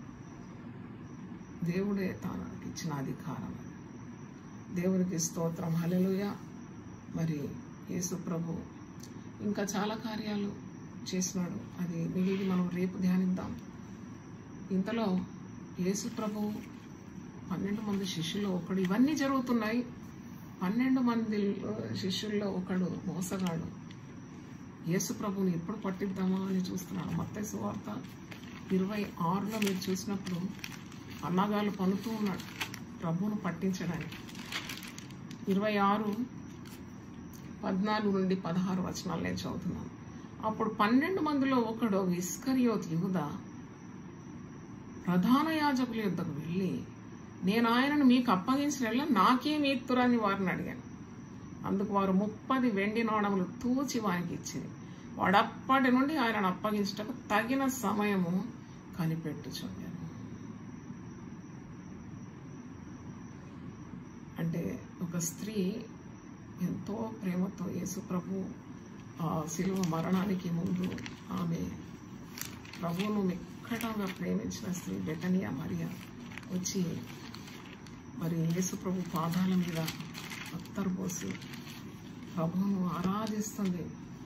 దేవుడే తనకి ఇచ్చిన అధికారం దేవునికి స్తోత్రం హలెలుయ మరి యేసు ప్రభు ఇంకా చాలా కార్యాలు చేసినాడు అది మిగిలి మనం రేపు ధ్యానిద్దాం ఇంతలో యేసు ప్రభు పన్నెండు మంది శిష్యులు ఒకడు ఇవన్నీ జరుగుతున్నాయి పన్నెండు మంది శిష్యుల్లో ఒకడు మోసగాడు యేసు ప్రభుని ఎప్పుడు పట్టిద్దామా అని చూస్తున్నాడు మత్తయి సువార్త ఇరవై ఆరులో మీరు చూసినప్పుడు అన్నగాలు పనుతూ ఉన్నాడు ప్రభువును పట్టించడానికి ఇరవై ఆరు పద్నాలుగు నుండి పదహారు వచనాలు నేను చదువుతున్నాను అప్పుడు పన్నెండు మందిలో ఒకడు ఇస్కరియోత్ యుహుద ప్రధాన యాజకుల యుద్ధకు వెళ్ళి నేను ఆయనను మీకు అప్పగించిన నాకేం ఎత్తురని వారిని అడిగాను అందుకు వారు ముప్పది వెండి నాణములు తూచి వానికి ఇచ్చింది వాడప్పటి నుండి ఆయనను అప్పగించటకు తగిన సమయము కనిపెట్టుచుండాను అంటే ఒక స్త్రీ ఎంతో ప్రేమతో యేసు ప్రభు ఆ శిలువ మరణానికి ముందు ఆమె ప్రభువును మిక్కటంగా ప్రేమించిన స్త్రీ బెటనియా మరియా వచ్చి మరి యేసు ప్రభు పాదాల మీద అత్తరు పోసి ప్రభువును ఆరాధిస్తుంది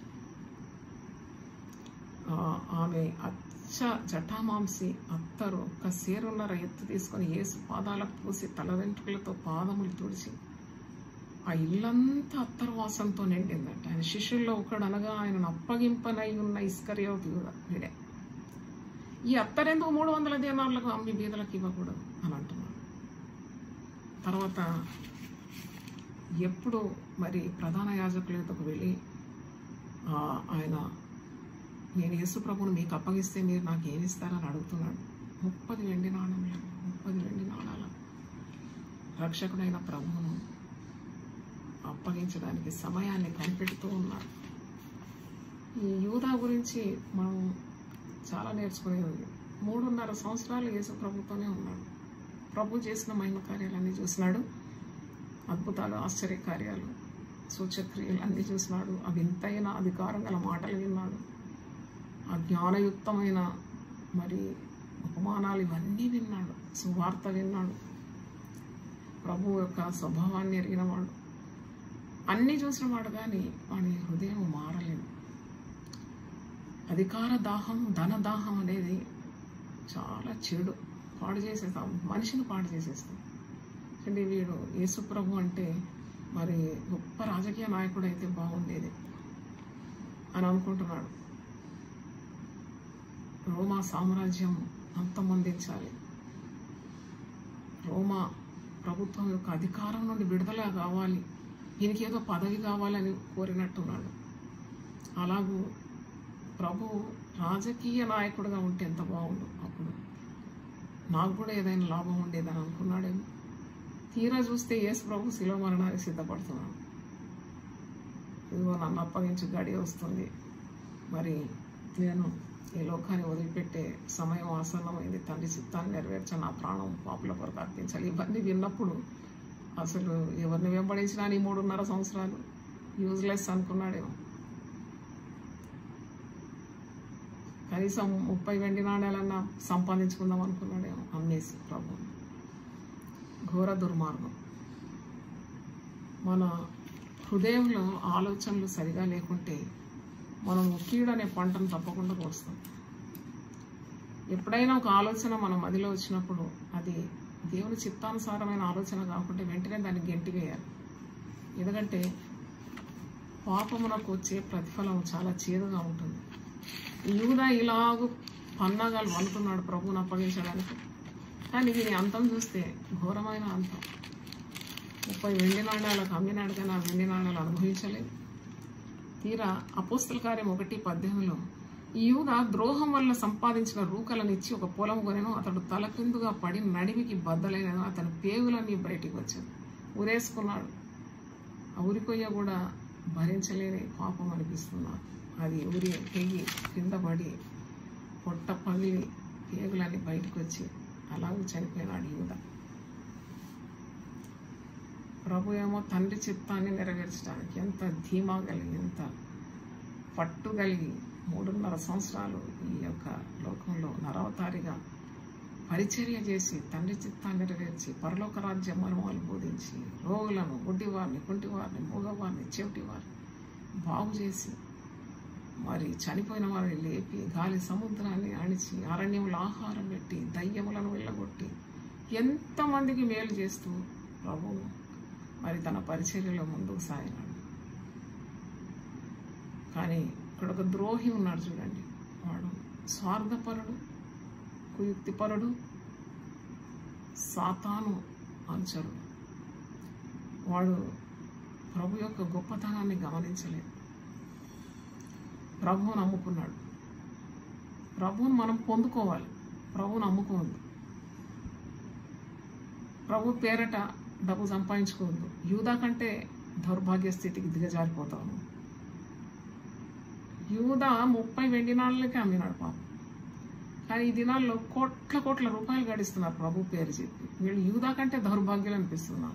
ఆ, ఆమె అచ్చ జటామాంసి అత్తరు ఒక్క సేరున్నర ఎత్తు తీసుకొని యేసు పాదాలకు పూసి తల వెంట్రుకలతో పాదములు తుడిచి ఆ ఇల్లంతా అత్తరు వాసంతో నిండిందట ఆయన శిష్యుల్లో ఒకడు అనగా ఆయనను అప్పగింపనై ఉన్న ఇస్కరియోతు కూడా వీడే ఈ అత్తరెందుకు మూడు వందల దీనార్లకు అమ్మి బీదలకు ఇవ్వకూడదు అని అంటున్నాడు తర్వాత ఎప్పుడు మరి ప్రధాన యాజకుల యొద్దకు వెళ్ళి ఆ, ఆయన నేను యేసు ప్రభువును మీకు అప్పగిస్తే మీరు నాకు ఏమి ఇస్తారని అడుగుతున్నాడు ముప్పది వెండి నాణములు ముప్పది వెండి నాణాల రక్షకుడైన ప్రభువును అప్పగించడానికి సమయాన్ని కనిపెడుతూ ఉన్నాడు ఈ యూదా గురించి మనం చాలా నేర్చుకునేది ఉంది మూడున్నర సంవత్సరాలు యేసు ప్రభుతోనే ఉన్నాడు ప్రభు చేసిన మహిమ కార్యాలన్నీ చూసినాడు అద్భుతాలు ఆశ్చర్య కార్యాలు సూచక్రియలు అన్నీ చూసినాడు ఆ వింతైన అధికారం గల మాటలు విన్నాడు ఆ జ్ఞానయుక్తమైన మరి ఉపమానాలు ఇవన్నీ విన్నాడు సువార్త విన్నాడు ప్రభు యొక్క స్వభావాన్ని ఎరిగినవాడు అన్నీ చూసినవాడు కానీ వాని హృదయం మారలేదు అధికార దాహం ధన దాహం అనేది చాలా చెడు పాడు చేసేస్తాం మనిషిని పాడు చేసేస్తాం అంటే వీడు యేసుప్రభు అంటే మరి గొప్ప రాజకీయ నాయకుడు అయితే బాగుండేది అని అనుకుంటున్నాడు రోమా సామ్రాజ్యం అంతమొందించాలి రోమా ప్రభుత్వం యొక్క అధికారం నుండి విడుదల కావాలి దీనికి ఏదో పదవి కావాలని కోరినట్టున్నాడు అలాగూ ప్రభు రాజకీయ నాయకుడిగా ఉంటే ఎంత బాగుండు అప్పుడు నాకు కూడా ఏదైనా లాభం ఉండేదని అనుకున్నాడేమో తీరా చూస్తే యేసు ప్రభు శిలో మరణానికి సిద్ధపడుతున్నాడు ఇదిగో నన్ను అప్పగించి గడి వస్తుంది మరి నేను ఈ లోకాన్ని వదిలిపెట్టే సమయం ఆసన్నమైంది తండ్రి చిత్తాన్ని నెరవేర్చ నా ప్రాణం పాపుల కొరకు అర్పించాలి ఇవన్నీ విన్నప్పుడు అసలు ఎవరిని వెంబడించినా నీ మూడున్నర సంవత్సరాలు యూజ్లెస్ అనుకున్నాడేమో కనీసం ముప్పై వెండి నాణ్యాలన్నా సంపాదించుకుందాం అనుకున్నాడేమో అమ్మేసి ప్రభు ఘోర దుర్మార్గం మన హృదయంలో ఆలోచనలు సరిగా లేకుంటే మనం కీడనే పంటను తప్పకుండా కోస్తాం ఎప్పుడైనా ఒక ఆలోచన మన మదిలో వచ్చినప్పుడు అది దేవుని చిత్తానుసారమైన ఆలోచన కాకుంటే వెంటనే దాన్ని గెంటివేయాలి ఎందుకంటే పాపమునకు వచ్చే ప్రతిఫలం చాలా చేదుగా ఉంటుంది యూదా ఇలాగూ పన్నాగాలు వండుతున్నాడు ప్రభువుని అప్పగించడానికి కానీ దీని అంతం చూస్తే ఘోరమైన అంతం ముప్పై వెండి నాణ్యాలకు అమ్మినాడు కానీ ఆ వెండి నాణ్యాలు అనుభవించలేదు తీరా అపోస్తల కార్యం ఒకటి పద్దెనిమిదిలో ఈ యూద ద్రోహం వల్ల సంపాదించిన రూకలను ఇచ్చి ఒక పొలం కొనెను అతడు తలకిందుగా పడి నడిమికి బద్దలైన అతని పేగులన్నీ బయటికి వచ్చాడు ఉరేసుకున్నాడు ఆ ఉరికొయ్య కూడా భరించలేని పాపం అనిపిస్తున్నాడు అది ఉరి తెగి కింద పడి పొట్ట పగిలి పేగులన్నీ బయటకు వచ్చి అలాగే చనిపోయినాడు యూద ప్రభు ఏమో తండ్రి చిత్తాన్ని నెరవేర్చడానికి ఎంత ధీమా కలిగి ఎంత పట్టు కలిగి మూడున్నర సంవత్సరాలు ఈ యొక్క లోకంలో నరవతారిగా పరిచర్య చేసి తండ్రి చిత్తాన్ని నెరవేర్చి పరలోక రాజ్య మర్మాలు బోధించి రోగులను గుడ్డివారిని కుంటివారిని మూగవారిని చెవిటివారిని బాగు చేసి మరి చనిపోయిన వారిని లేపి గాలి సముద్రాన్ని అణిచి అరణ్యములు ఆహారం పెట్టి దయ్యములను వెళ్ళగొట్టి ఎంతమందికి మేలు చేస్తూ ప్రభు మరి తన పరిచర్యలో ముందుకు సాగినాడు కానీ ఇక్కడ ఒక ద్రోహి ఉన్నాడు చూడండి వాడు స్వార్థపరుడు కుయుక్తిపరుడు సాతాను అనుచరుడు వాడు ప్రభు యొక్క గొప్పతనాన్ని గమనించలేదు ప్రభువుని నమ్ముకున్నాడు ప్రభువుని మనం పొందుకోవాలి ప్రభువుని నమ్ముకోవద్దు ప్రభు పేరట డబ్బు సంపాదించుకోవద్దు యూదా కంటే దౌర్భాగ్య స్థితికి దిగజారిపోతాను యూదా ముప్పై వెండి నాళ్ళకి అమ్మినాడు పాపం కానీ ఈ దినాల్లో కోట్ల కోట్ల రూపాయలు గడిస్తున్నారు ప్రభు పేరు చెప్పి వీళ్ళు యూదా కంటే దౌర్భాగ్యాలు అనిపిస్తున్నాను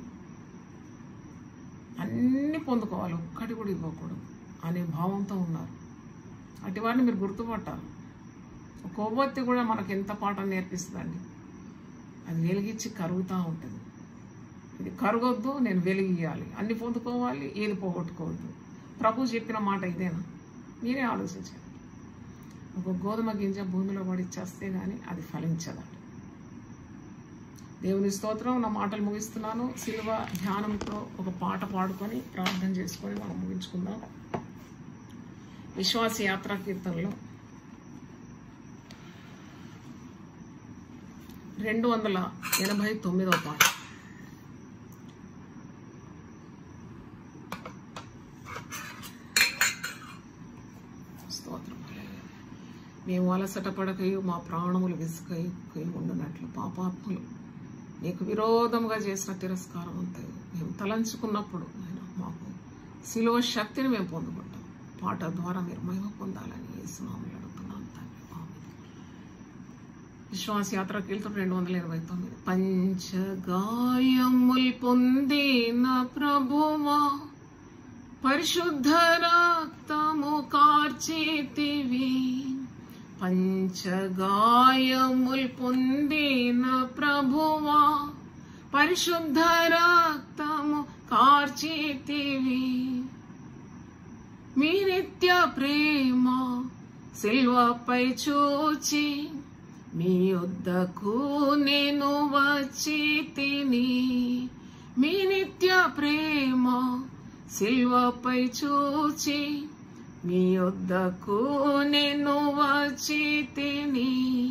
అన్నీ పొందుకోవాలి ఒక్కటి కూడా ఇవ్వకూడదు అనే భావంతో ఉన్నారు అటు వారిని మీరు గుర్తుపట్టాలి కొవ్వొత్తి కూడా మనకు ఎంత పాఠం నేర్పిస్తుందండి అది వెలిగించి కరుగుతూ ఉంటుంది ఇది కరగొద్దు నేను వెలిగియాలి అన్ని పొందుకోవాలి ఏది పోగొట్టుకోవద్దు ప్రభు చెప్పిన మాట ఇదేనా మీరే ఆలోచించండి ఒక గోధుమ గింజ భూమిలో పడి చేస్తే కానీ అది ఫలించదట దేవుని స్తోత్రం నా మాటలు ముగిస్తున్నాను శిలువ ధ్యానంతో ఒక పాట పాడుకొని ప్రార్థన చేసుకొని మనం ముగించుకుందాం విశ్వాస యాత్రా కీర్తనలో రెండు వందల ఎనభై తొమ్మిదవ పాట స్తోత్రం మేము అలసట పడకయు మా ప్రాణములు విసుకై ఉండునట్లు పాపాత్ములు నీకు విరోధముగా చేసిన తిరస్కారం అంతయు మేము తలంచుకున్నప్పుడు ఆయన మాకు శిలువ శక్తిని మేము పొందుకుంటాం పాట ద్వారా మీరు మహిమ పొందాలని యేసునామములో అడుగుతున్నాను తండ్రి ఆమేన్ విశ్వాస యాత్రకి వెళ్తున్న రెండు వందల ఇరవై తొమ్మిది పంచగాయముల్ పొందిన ప్రభువా పరిశుద్ధ రక్తము కార్చేతివి పంచగాయముల్ పొందిన ప్రభువా పరిశుద్ధ రక్తము కార్చేతివి మీ నిత్య ప్రేమ సిల్వపై చూచి మీ యొద్దకు నేను వచ్చి తిని మీ నిత్య ప్రేమ సిల్వపై చూచి మీ యొద్దకు నేను వచ్చి తిని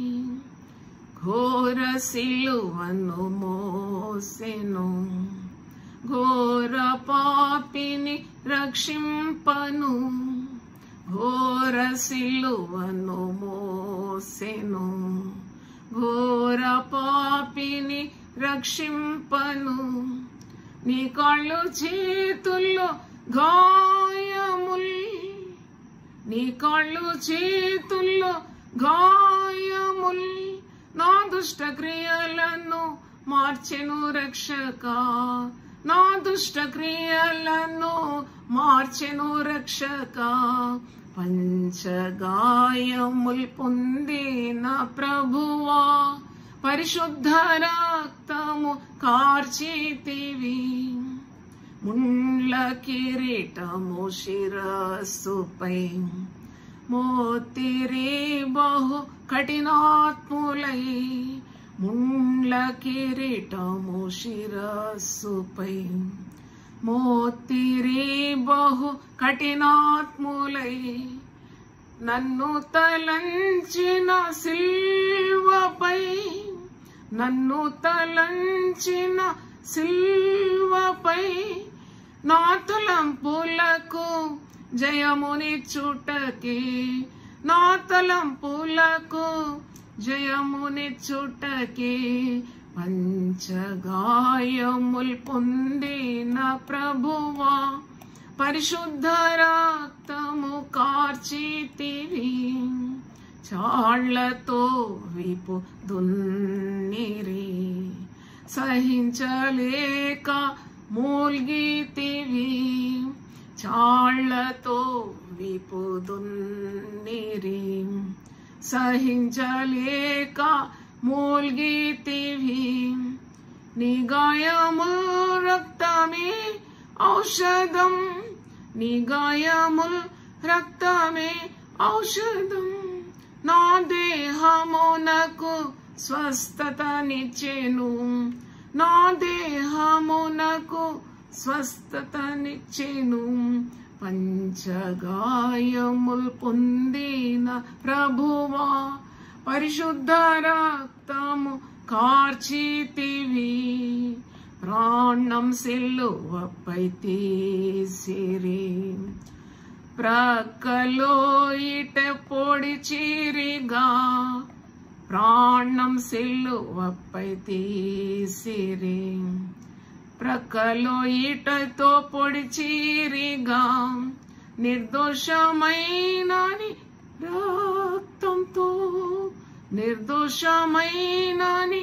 ఘోర సిలువను మోసెను ఘోర పాపిని రక్షింపను ఘోర సిలువను మోసెను ఘోర పాపిని రక్షింపను నీ కాళ్ళు చేతుల్లో గాయముల్ నీ కాళ్ళు చేతుల్లో గాయముల్ నా దుష్ట క్రియలను మార్చెను రక్షక నా దుష్ట క్రియలను మార్చెను రక్షక పంచగాయముల్ పొందిన ప్రభువా పరిశుద్ధ రక్తము కార్చితివి ముండ్ల కిరీటము శిరస్సుపై మోతిరి బహు కఠినాత్ములై ముండ్ల కిరీటము శిరస్సుపై మోతిరి బహు కఠినాత్ములై నన్ను తలంచిన సిల్వపై నన్ను తలంచిన సిల్వపై నా తలంపులకు జయముని చుటకే నా తలంపులకు జయముని చుటకే పంచగాయముల్ పొందిన ప్రభువా పరిశుద్ధ రక్తము కార్చితివి చాళ్లతో విపు దున్నిరి సహించలేక మూల్గితివి చాళ్లతో విపు దున్నిరి సహించలేక మూల్గితివి నీ గాయము రక్తమే ఔషధం నీ గాయముల్ రక్తమే ఔషధం నా దేహమునకు స్వస్థతనిచ్చెను నా దేహమునకు స్వస్థతనిచ్చెను పంచగాయముల్ పొందిన ప్రభువా పరిశుద్ధ రక్తము కార్చితివి ప్రాణం సిల్లువపై తీసిరి ప్రక్కలో ఇట పొడి చీరిగా ప్రాణం సిల్లువపై తీసిరి ప్రక్కలో ఈటతో పొడి చీరిగా నిర్దోషమైన రక్తంతో నిర్దోషమైన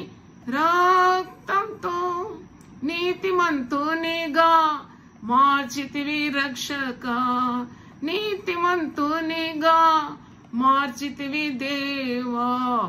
రక్తంతో నీతిమంతునిగా మార్చితివి రక్షక నీతిమంతునిగా మార్చితివి దేవా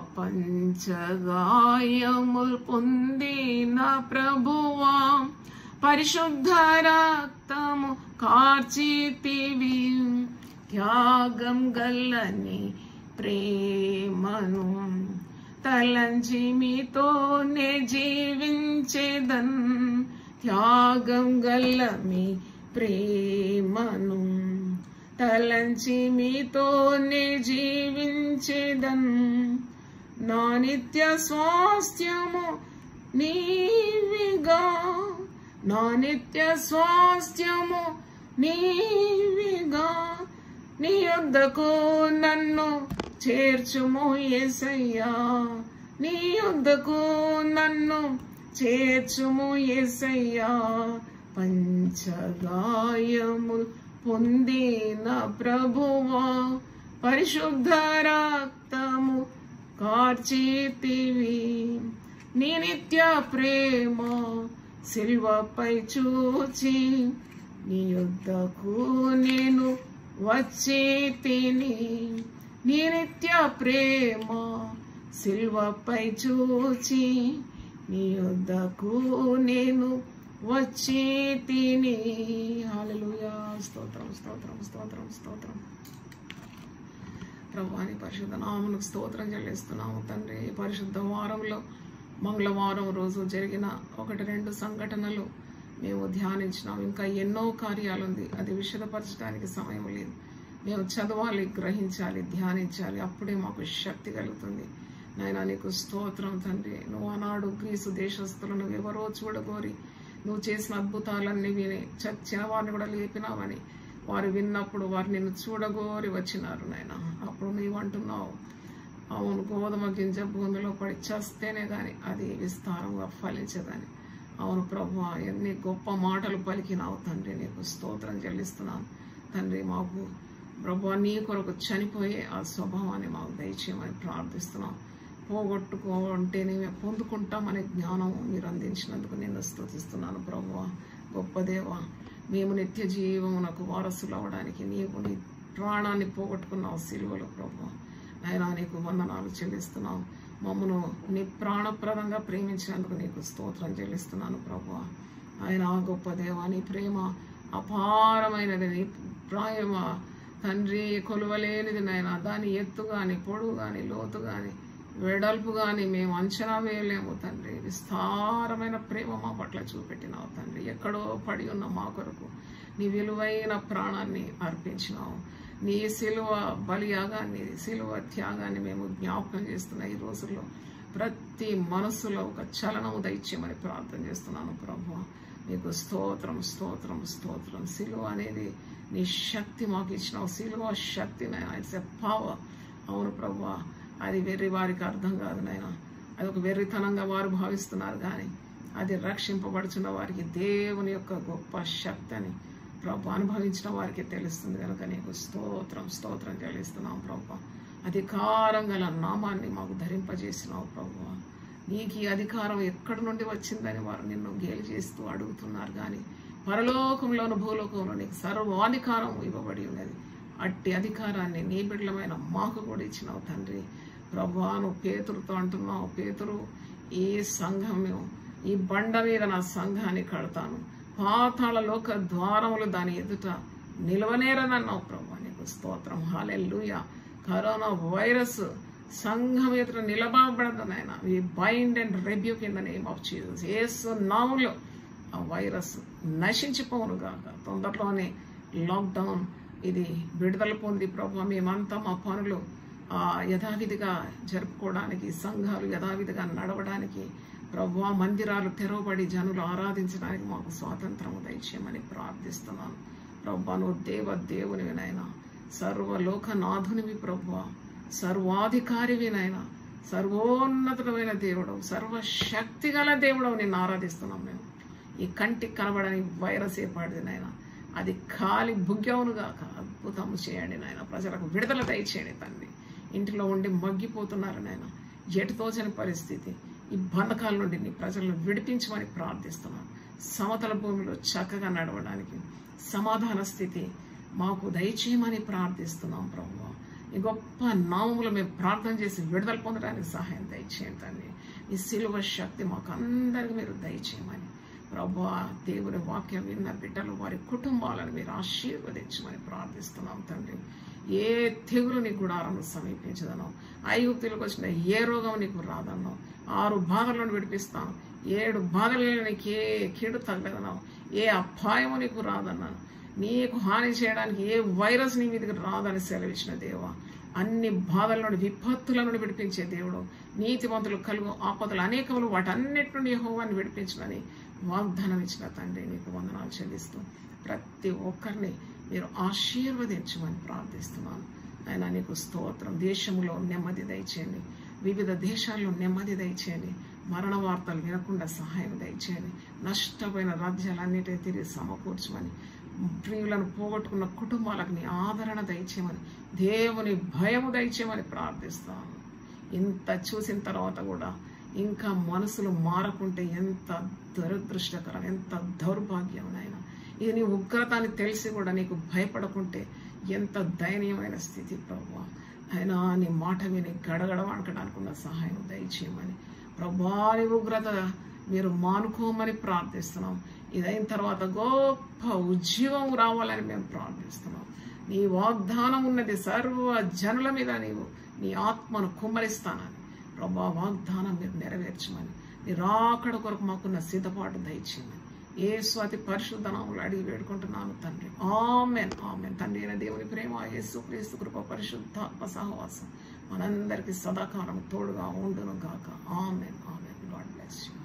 పంచగాయముల్ పొందిన ప్రభువా పరిశుద్ధ రక్తము కార్చితివి త్యాగం గల్లని ప్రేమను తలంచి మీతోనే జీవించేదన్ త్యాగం గల్ల మీ ప్రేమను తలంచి మీతోనే జీవించేదన్ నా నిత్య స్వాస్థ్యము నీవిగా నా నిత్య స్వాస్థ్యము నీవిగా నీ యొద్దకు నన్ను చేర్చుము ఏసయ్యా నీ యొద్దకు నన్ను చేర్చుము ఏసయ్యా పంచగాయము పొందిన ప్రభువా పరిశుద్ధ రక్తము కార్చితివి నీ నిత్య ప్రేమ సిల్వపై చూచి నీ యుద్ధకు నేను వచ్చి తిని నీ నిత్య ప్రేమ సిల్వపై చూచి నీ యుద్ధకు నేను వచ్చి తిని హల్లెలూయా స్తోత్రం స్తోత్రం స్తోత్రం స్తోత్రం ప్రభువాని పరిశుద్ధ నామమునకు స్తోత్రం చెల్లిస్తున్నాము తండ్రి ఈ పరిశుద్ధ వారంలో మంగళవారం రోజు జరిగిన ఒకటి రెండు సంఘటనలు మేము ధ్యానించినాం ఇంకా ఎన్నో కార్యాలు ఉంది అది విషదపరచడానికి సమయం లేదు మేము చదవాలి గ్రహించాలి ధ్యానించాలి అప్పుడే మాకు శక్తి కలుగుతుంది నాయన నీకు స్తోత్రం తండ్రి నువ్వు ఆనాడు గ్రీసు దేశస్తులను ఎవరో చూడగోరి నువ్వు చేసిన అద్భుతాలన్నీ విని చచ్చిన వారిని కూడా లేపినావని వారు విన్నప్పుడు వారు నిన్ను చూడగోరి వచ్చినారు నాయన అప్పుడు నీవు అంటున్నావు అవును గోధుమ గింజ భూమిలో పడి చస్తేనే గాని అది విస్తారంగా ఫలించదని అవును ప్రభు ఎన్ని గొప్ప మాటలు పలికినావు తండ్రి నీకు స్తోత్రం చెల్లిస్తున్నాను తండ్రి మాకు ప్రభు నీ కొరకు చనిపోయే ఆ స్వభావాన్ని మాకు దయచేయమని ప్రార్థిస్తున్నాం పోగొట్టుకుంటేనే మేము పొందుకుంటామనే జ్ఞానం మీరు అందించినందుకు నేను స్తుతిస్తున్నాను ప్రభు గొప్ప దేవ మేము నిత్య జీవమునకు వారసులు అవడానికి నీవు నీ ప్రాణాన్ని పోగొట్టుకున్నావు సిలువలో ప్రభు నాయనా నీకు వందనాలు చెల్లిస్తున్నాం మమ్మను నీ ప్రాణప్రదంగా ప్రేమించినందుకు నీకు స్తోత్రం చెల్లిస్తున్నాను ప్రభు ఆయన గొప్ప దేవ నీ ప్రేమ అపారమైనది నీ ప్రాయమ తండ్రి కొలువలేనిది నాయన దాని ఎత్తు గాని పొడుగు గాని లోతు గాని వెడల్పు గాని మేము అంచనా వేయలేము తండ్రి విస్తారమైన ప్రేమ మా పట్ల చూపెట్టినావు తండ్రి ఎక్కడో పడి ఉన్న మా కొరకు నీ విలువైన ప్రాణాన్ని అర్పించినావు నీ సిలువ బలియాగాన్ని సిలువ త్యాగాన్ని మేము జ్ఞాపకం చేస్తున్న ఈ రోజుల్లో ప్రతి మనసులో ఒక చలనము దైత్యమని ప్రార్థన చేస్తున్నాను ప్రభు నీకు స్తోత్రం స్తోత్రం స్తోత్రం సిలువ అనేది నీ శక్తి మాకు ఇచ్చినావు సిలువ శక్తి నాయన ఇట్స్ ఎ పవర్ అవును ప్రభు అది వెర్రి వారికి అర్థం కాదు నాయన అది ఒక వెర్రితనంగా వారు భావిస్తున్నారు కానీ అది రక్షింపబడుచున్న వారికి దేవుని యొక్క గొప్ప శక్తి అని ప్రభు అనుభవించిన వారికి తెలుస్తుంది కనుక నీకు స్తోత్రం స్తోత్రం చెల్లిస్తున్నాం ప్రభు అధికారం గల నామాన్ని మాకు ధరింపజేసినావు ప్రభు నీకు ఈ అధికారం ఎక్కడి నుండి వచ్చిందని వారు నిన్ను గేలి చేస్తూ అడుగుతున్నారు కానీ పరలోకంలోను భూలోకంలో నీకు సర్వాధికారం ఇవ్వబడి ఉన్నది అట్టి అధికారాన్ని నీ బిడ్డలమైన మాకు కూడా ఇచ్చినావు తండ్రి ప్రభా నువ్వు పేతురుతో అంటున్నావు పేతురు ఈ సంఘం ఈ బండ మీద నా సంఘాన్ని కడతాను పాతాళ లోక ద్వారములు దాని ఎదుట నిలవనేరనన్నావు ప్రభా నీకు స్తోత్రం హాలెల్లుయ కరోనా వైరస్ సంఘం ఎదుట నిలబడదు నాయన we bind and rebuke in the name of Jesus Yesu నాములో ఆ వైరస్ నశించిపోవును గాక తొందరలోనే లాక్డౌన్ ఇది విడుదల పొంది ప్రభు మేమంతా మా పనులు ఆ, యథావిధిగా జరుపుకోవడానికి సంఘాలు యథావిధిగా నడవడానికి ప్రభు మందిరాలు తెరవబడి జనులు ఆరాధించడానికి మాకు స్వాతంత్రము దయచేయమని ప్రార్థిస్తున్నాను ప్రభు నువ్వు దేవ దేవుని వినైనా సర్వలోకనాథునివి ప్రభు సర్వాధికారివి నాయన సర్వోన్నతమైన దేవుడు సర్వశక్తి గల దేవుడు నిన్ను ఆరాధిస్తున్నాం మేము ఈ కంటికి కనబడని వైరస్ ఏర్పడింది నాయన అది ఖాళీ బుగ్గవునుగాక అద్భుతం చేయండి నాయన ప్రజలకు విడుదల దయచేయండి తండ్రి ఇంటిలో ఉండి మగ్గిపోతున్నారు నాయన ఎటు తోచని పరిస్థితి ఈ బంధకాల నుండి నీ ప్రజలను విడిపించమని ప్రార్థిస్తున్నాను సమతల భూమిలో చక్కగా నడవడానికి సమాధాన స్థితి మాకు దయచేయమని ప్రార్థిస్తున్నాం ప్రభు ఈ గొప్ప నామములు మేము ప్రార్థన చేసి విడుదల పొందడానికి సహాయం దయచేయండి తండ్రి ఈ సిలువ శక్తి మాకు అందరికీ మీరు దయచేయమని ప్రభు దేవుని వాక్యం విన్న బిడ్డలు వారి కుటుంబాలను మీరు ఆశీర్వదించమని ప్రార్థిస్తున్నాం తండ్రి ఏ తెగులు నీ గుడాలను సమీపించదనో ఐగుప్తులకు వచ్చిన ఏ రోగం నీకు రాదన్నో ఆరు బాధలను విడిపిస్తాను ఏడు బాధలు నీకు ఏ కీడు తగలేదన్నావు ఏ అపాయము నీకు రాదన్నాను నీకు హాని చేయడానికి ఏ వైరస్ నీ మీదకి రాదని సెలవిచ్చిన దేవా అన్ని బాధల నుండి విపత్తుల నుండి విడిపించే దేవుడు నీతివంతులు కలుగు ఆపదలు అనేకములు వాటన్నిటి నుండి యెహోవాని విడిపించమని వాగ్దానం ఇచ్చిన తండ్రి నీకు వందనాలు చెల్లిస్తూ ప్రతి ఒక్కరిని మీరు ఆశీర్వదించమని ప్రార్థిస్తున్నాను ఆయన నీకు స్తోత్రం దేశంలో నెమ్మది దయచేయండి వివిధ దేశాల్లో నెమ్మది దయచేయండి మరణ వార్తలు వినకుండా సహాయం దయచేయండి నష్టపోయిన రాజ్యాలన్నిటినీ తిరిగి సమకూర్చమని ప్రియులను పోగొట్టుకున్న కుటుంబాలకు నీ ఆదరణ దయచేయమని దేవుని భయము దయచేయమని ప్రార్థిస్తాను ఇంత చూసిన తర్వాత కూడా ఇంకా మనసులు మారకుంటే ఎంత దురదృష్టకరం ఎంత దౌర్భాగ్యం నాయన ఇది నీ ఉగ్రత అని తెలిసి కూడా నీకు భయపడకుంటే ఎంత దయనీయమైన స్థితి ప్రభు అయినా నీ మాట విని గడగడ వణకడానికి ఉన్న సహాయం దయచేయమని ప్రభా నీ ఉగ్రత మీరు మానుకోమని ప్రార్థిస్తున్నాం ఇదైన తర్వాత గొప్ప ఉజ్జీవం రావాలని మేము ప్రార్థిస్తున్నాం నీ వాగ్దానం ఉన్నది సర్వ జనుల మీద నీవు నీ ఆత్మను కుమ్మరిస్తానని ప్రభా వాగ్దానం మీరు నెరవేర్చమని నీ రాకడ కొరకు మాకున్న సిద్ధపాటు దయచేయమని ఏ స్వాతి పరిశుద్ధ నామములు అడిగి వేడుకుంటున్నాను తండ్రి ఆమెన్ ఆమెన్ తండ్రి అయిన దేవుని ప్రేమ యేసు క్రీస్తు కృప పరిశుద్ధాత్మ సహవాసం మనందరికీ సదాకాలం తోడుగా ఉండును గాక amen amen God bless you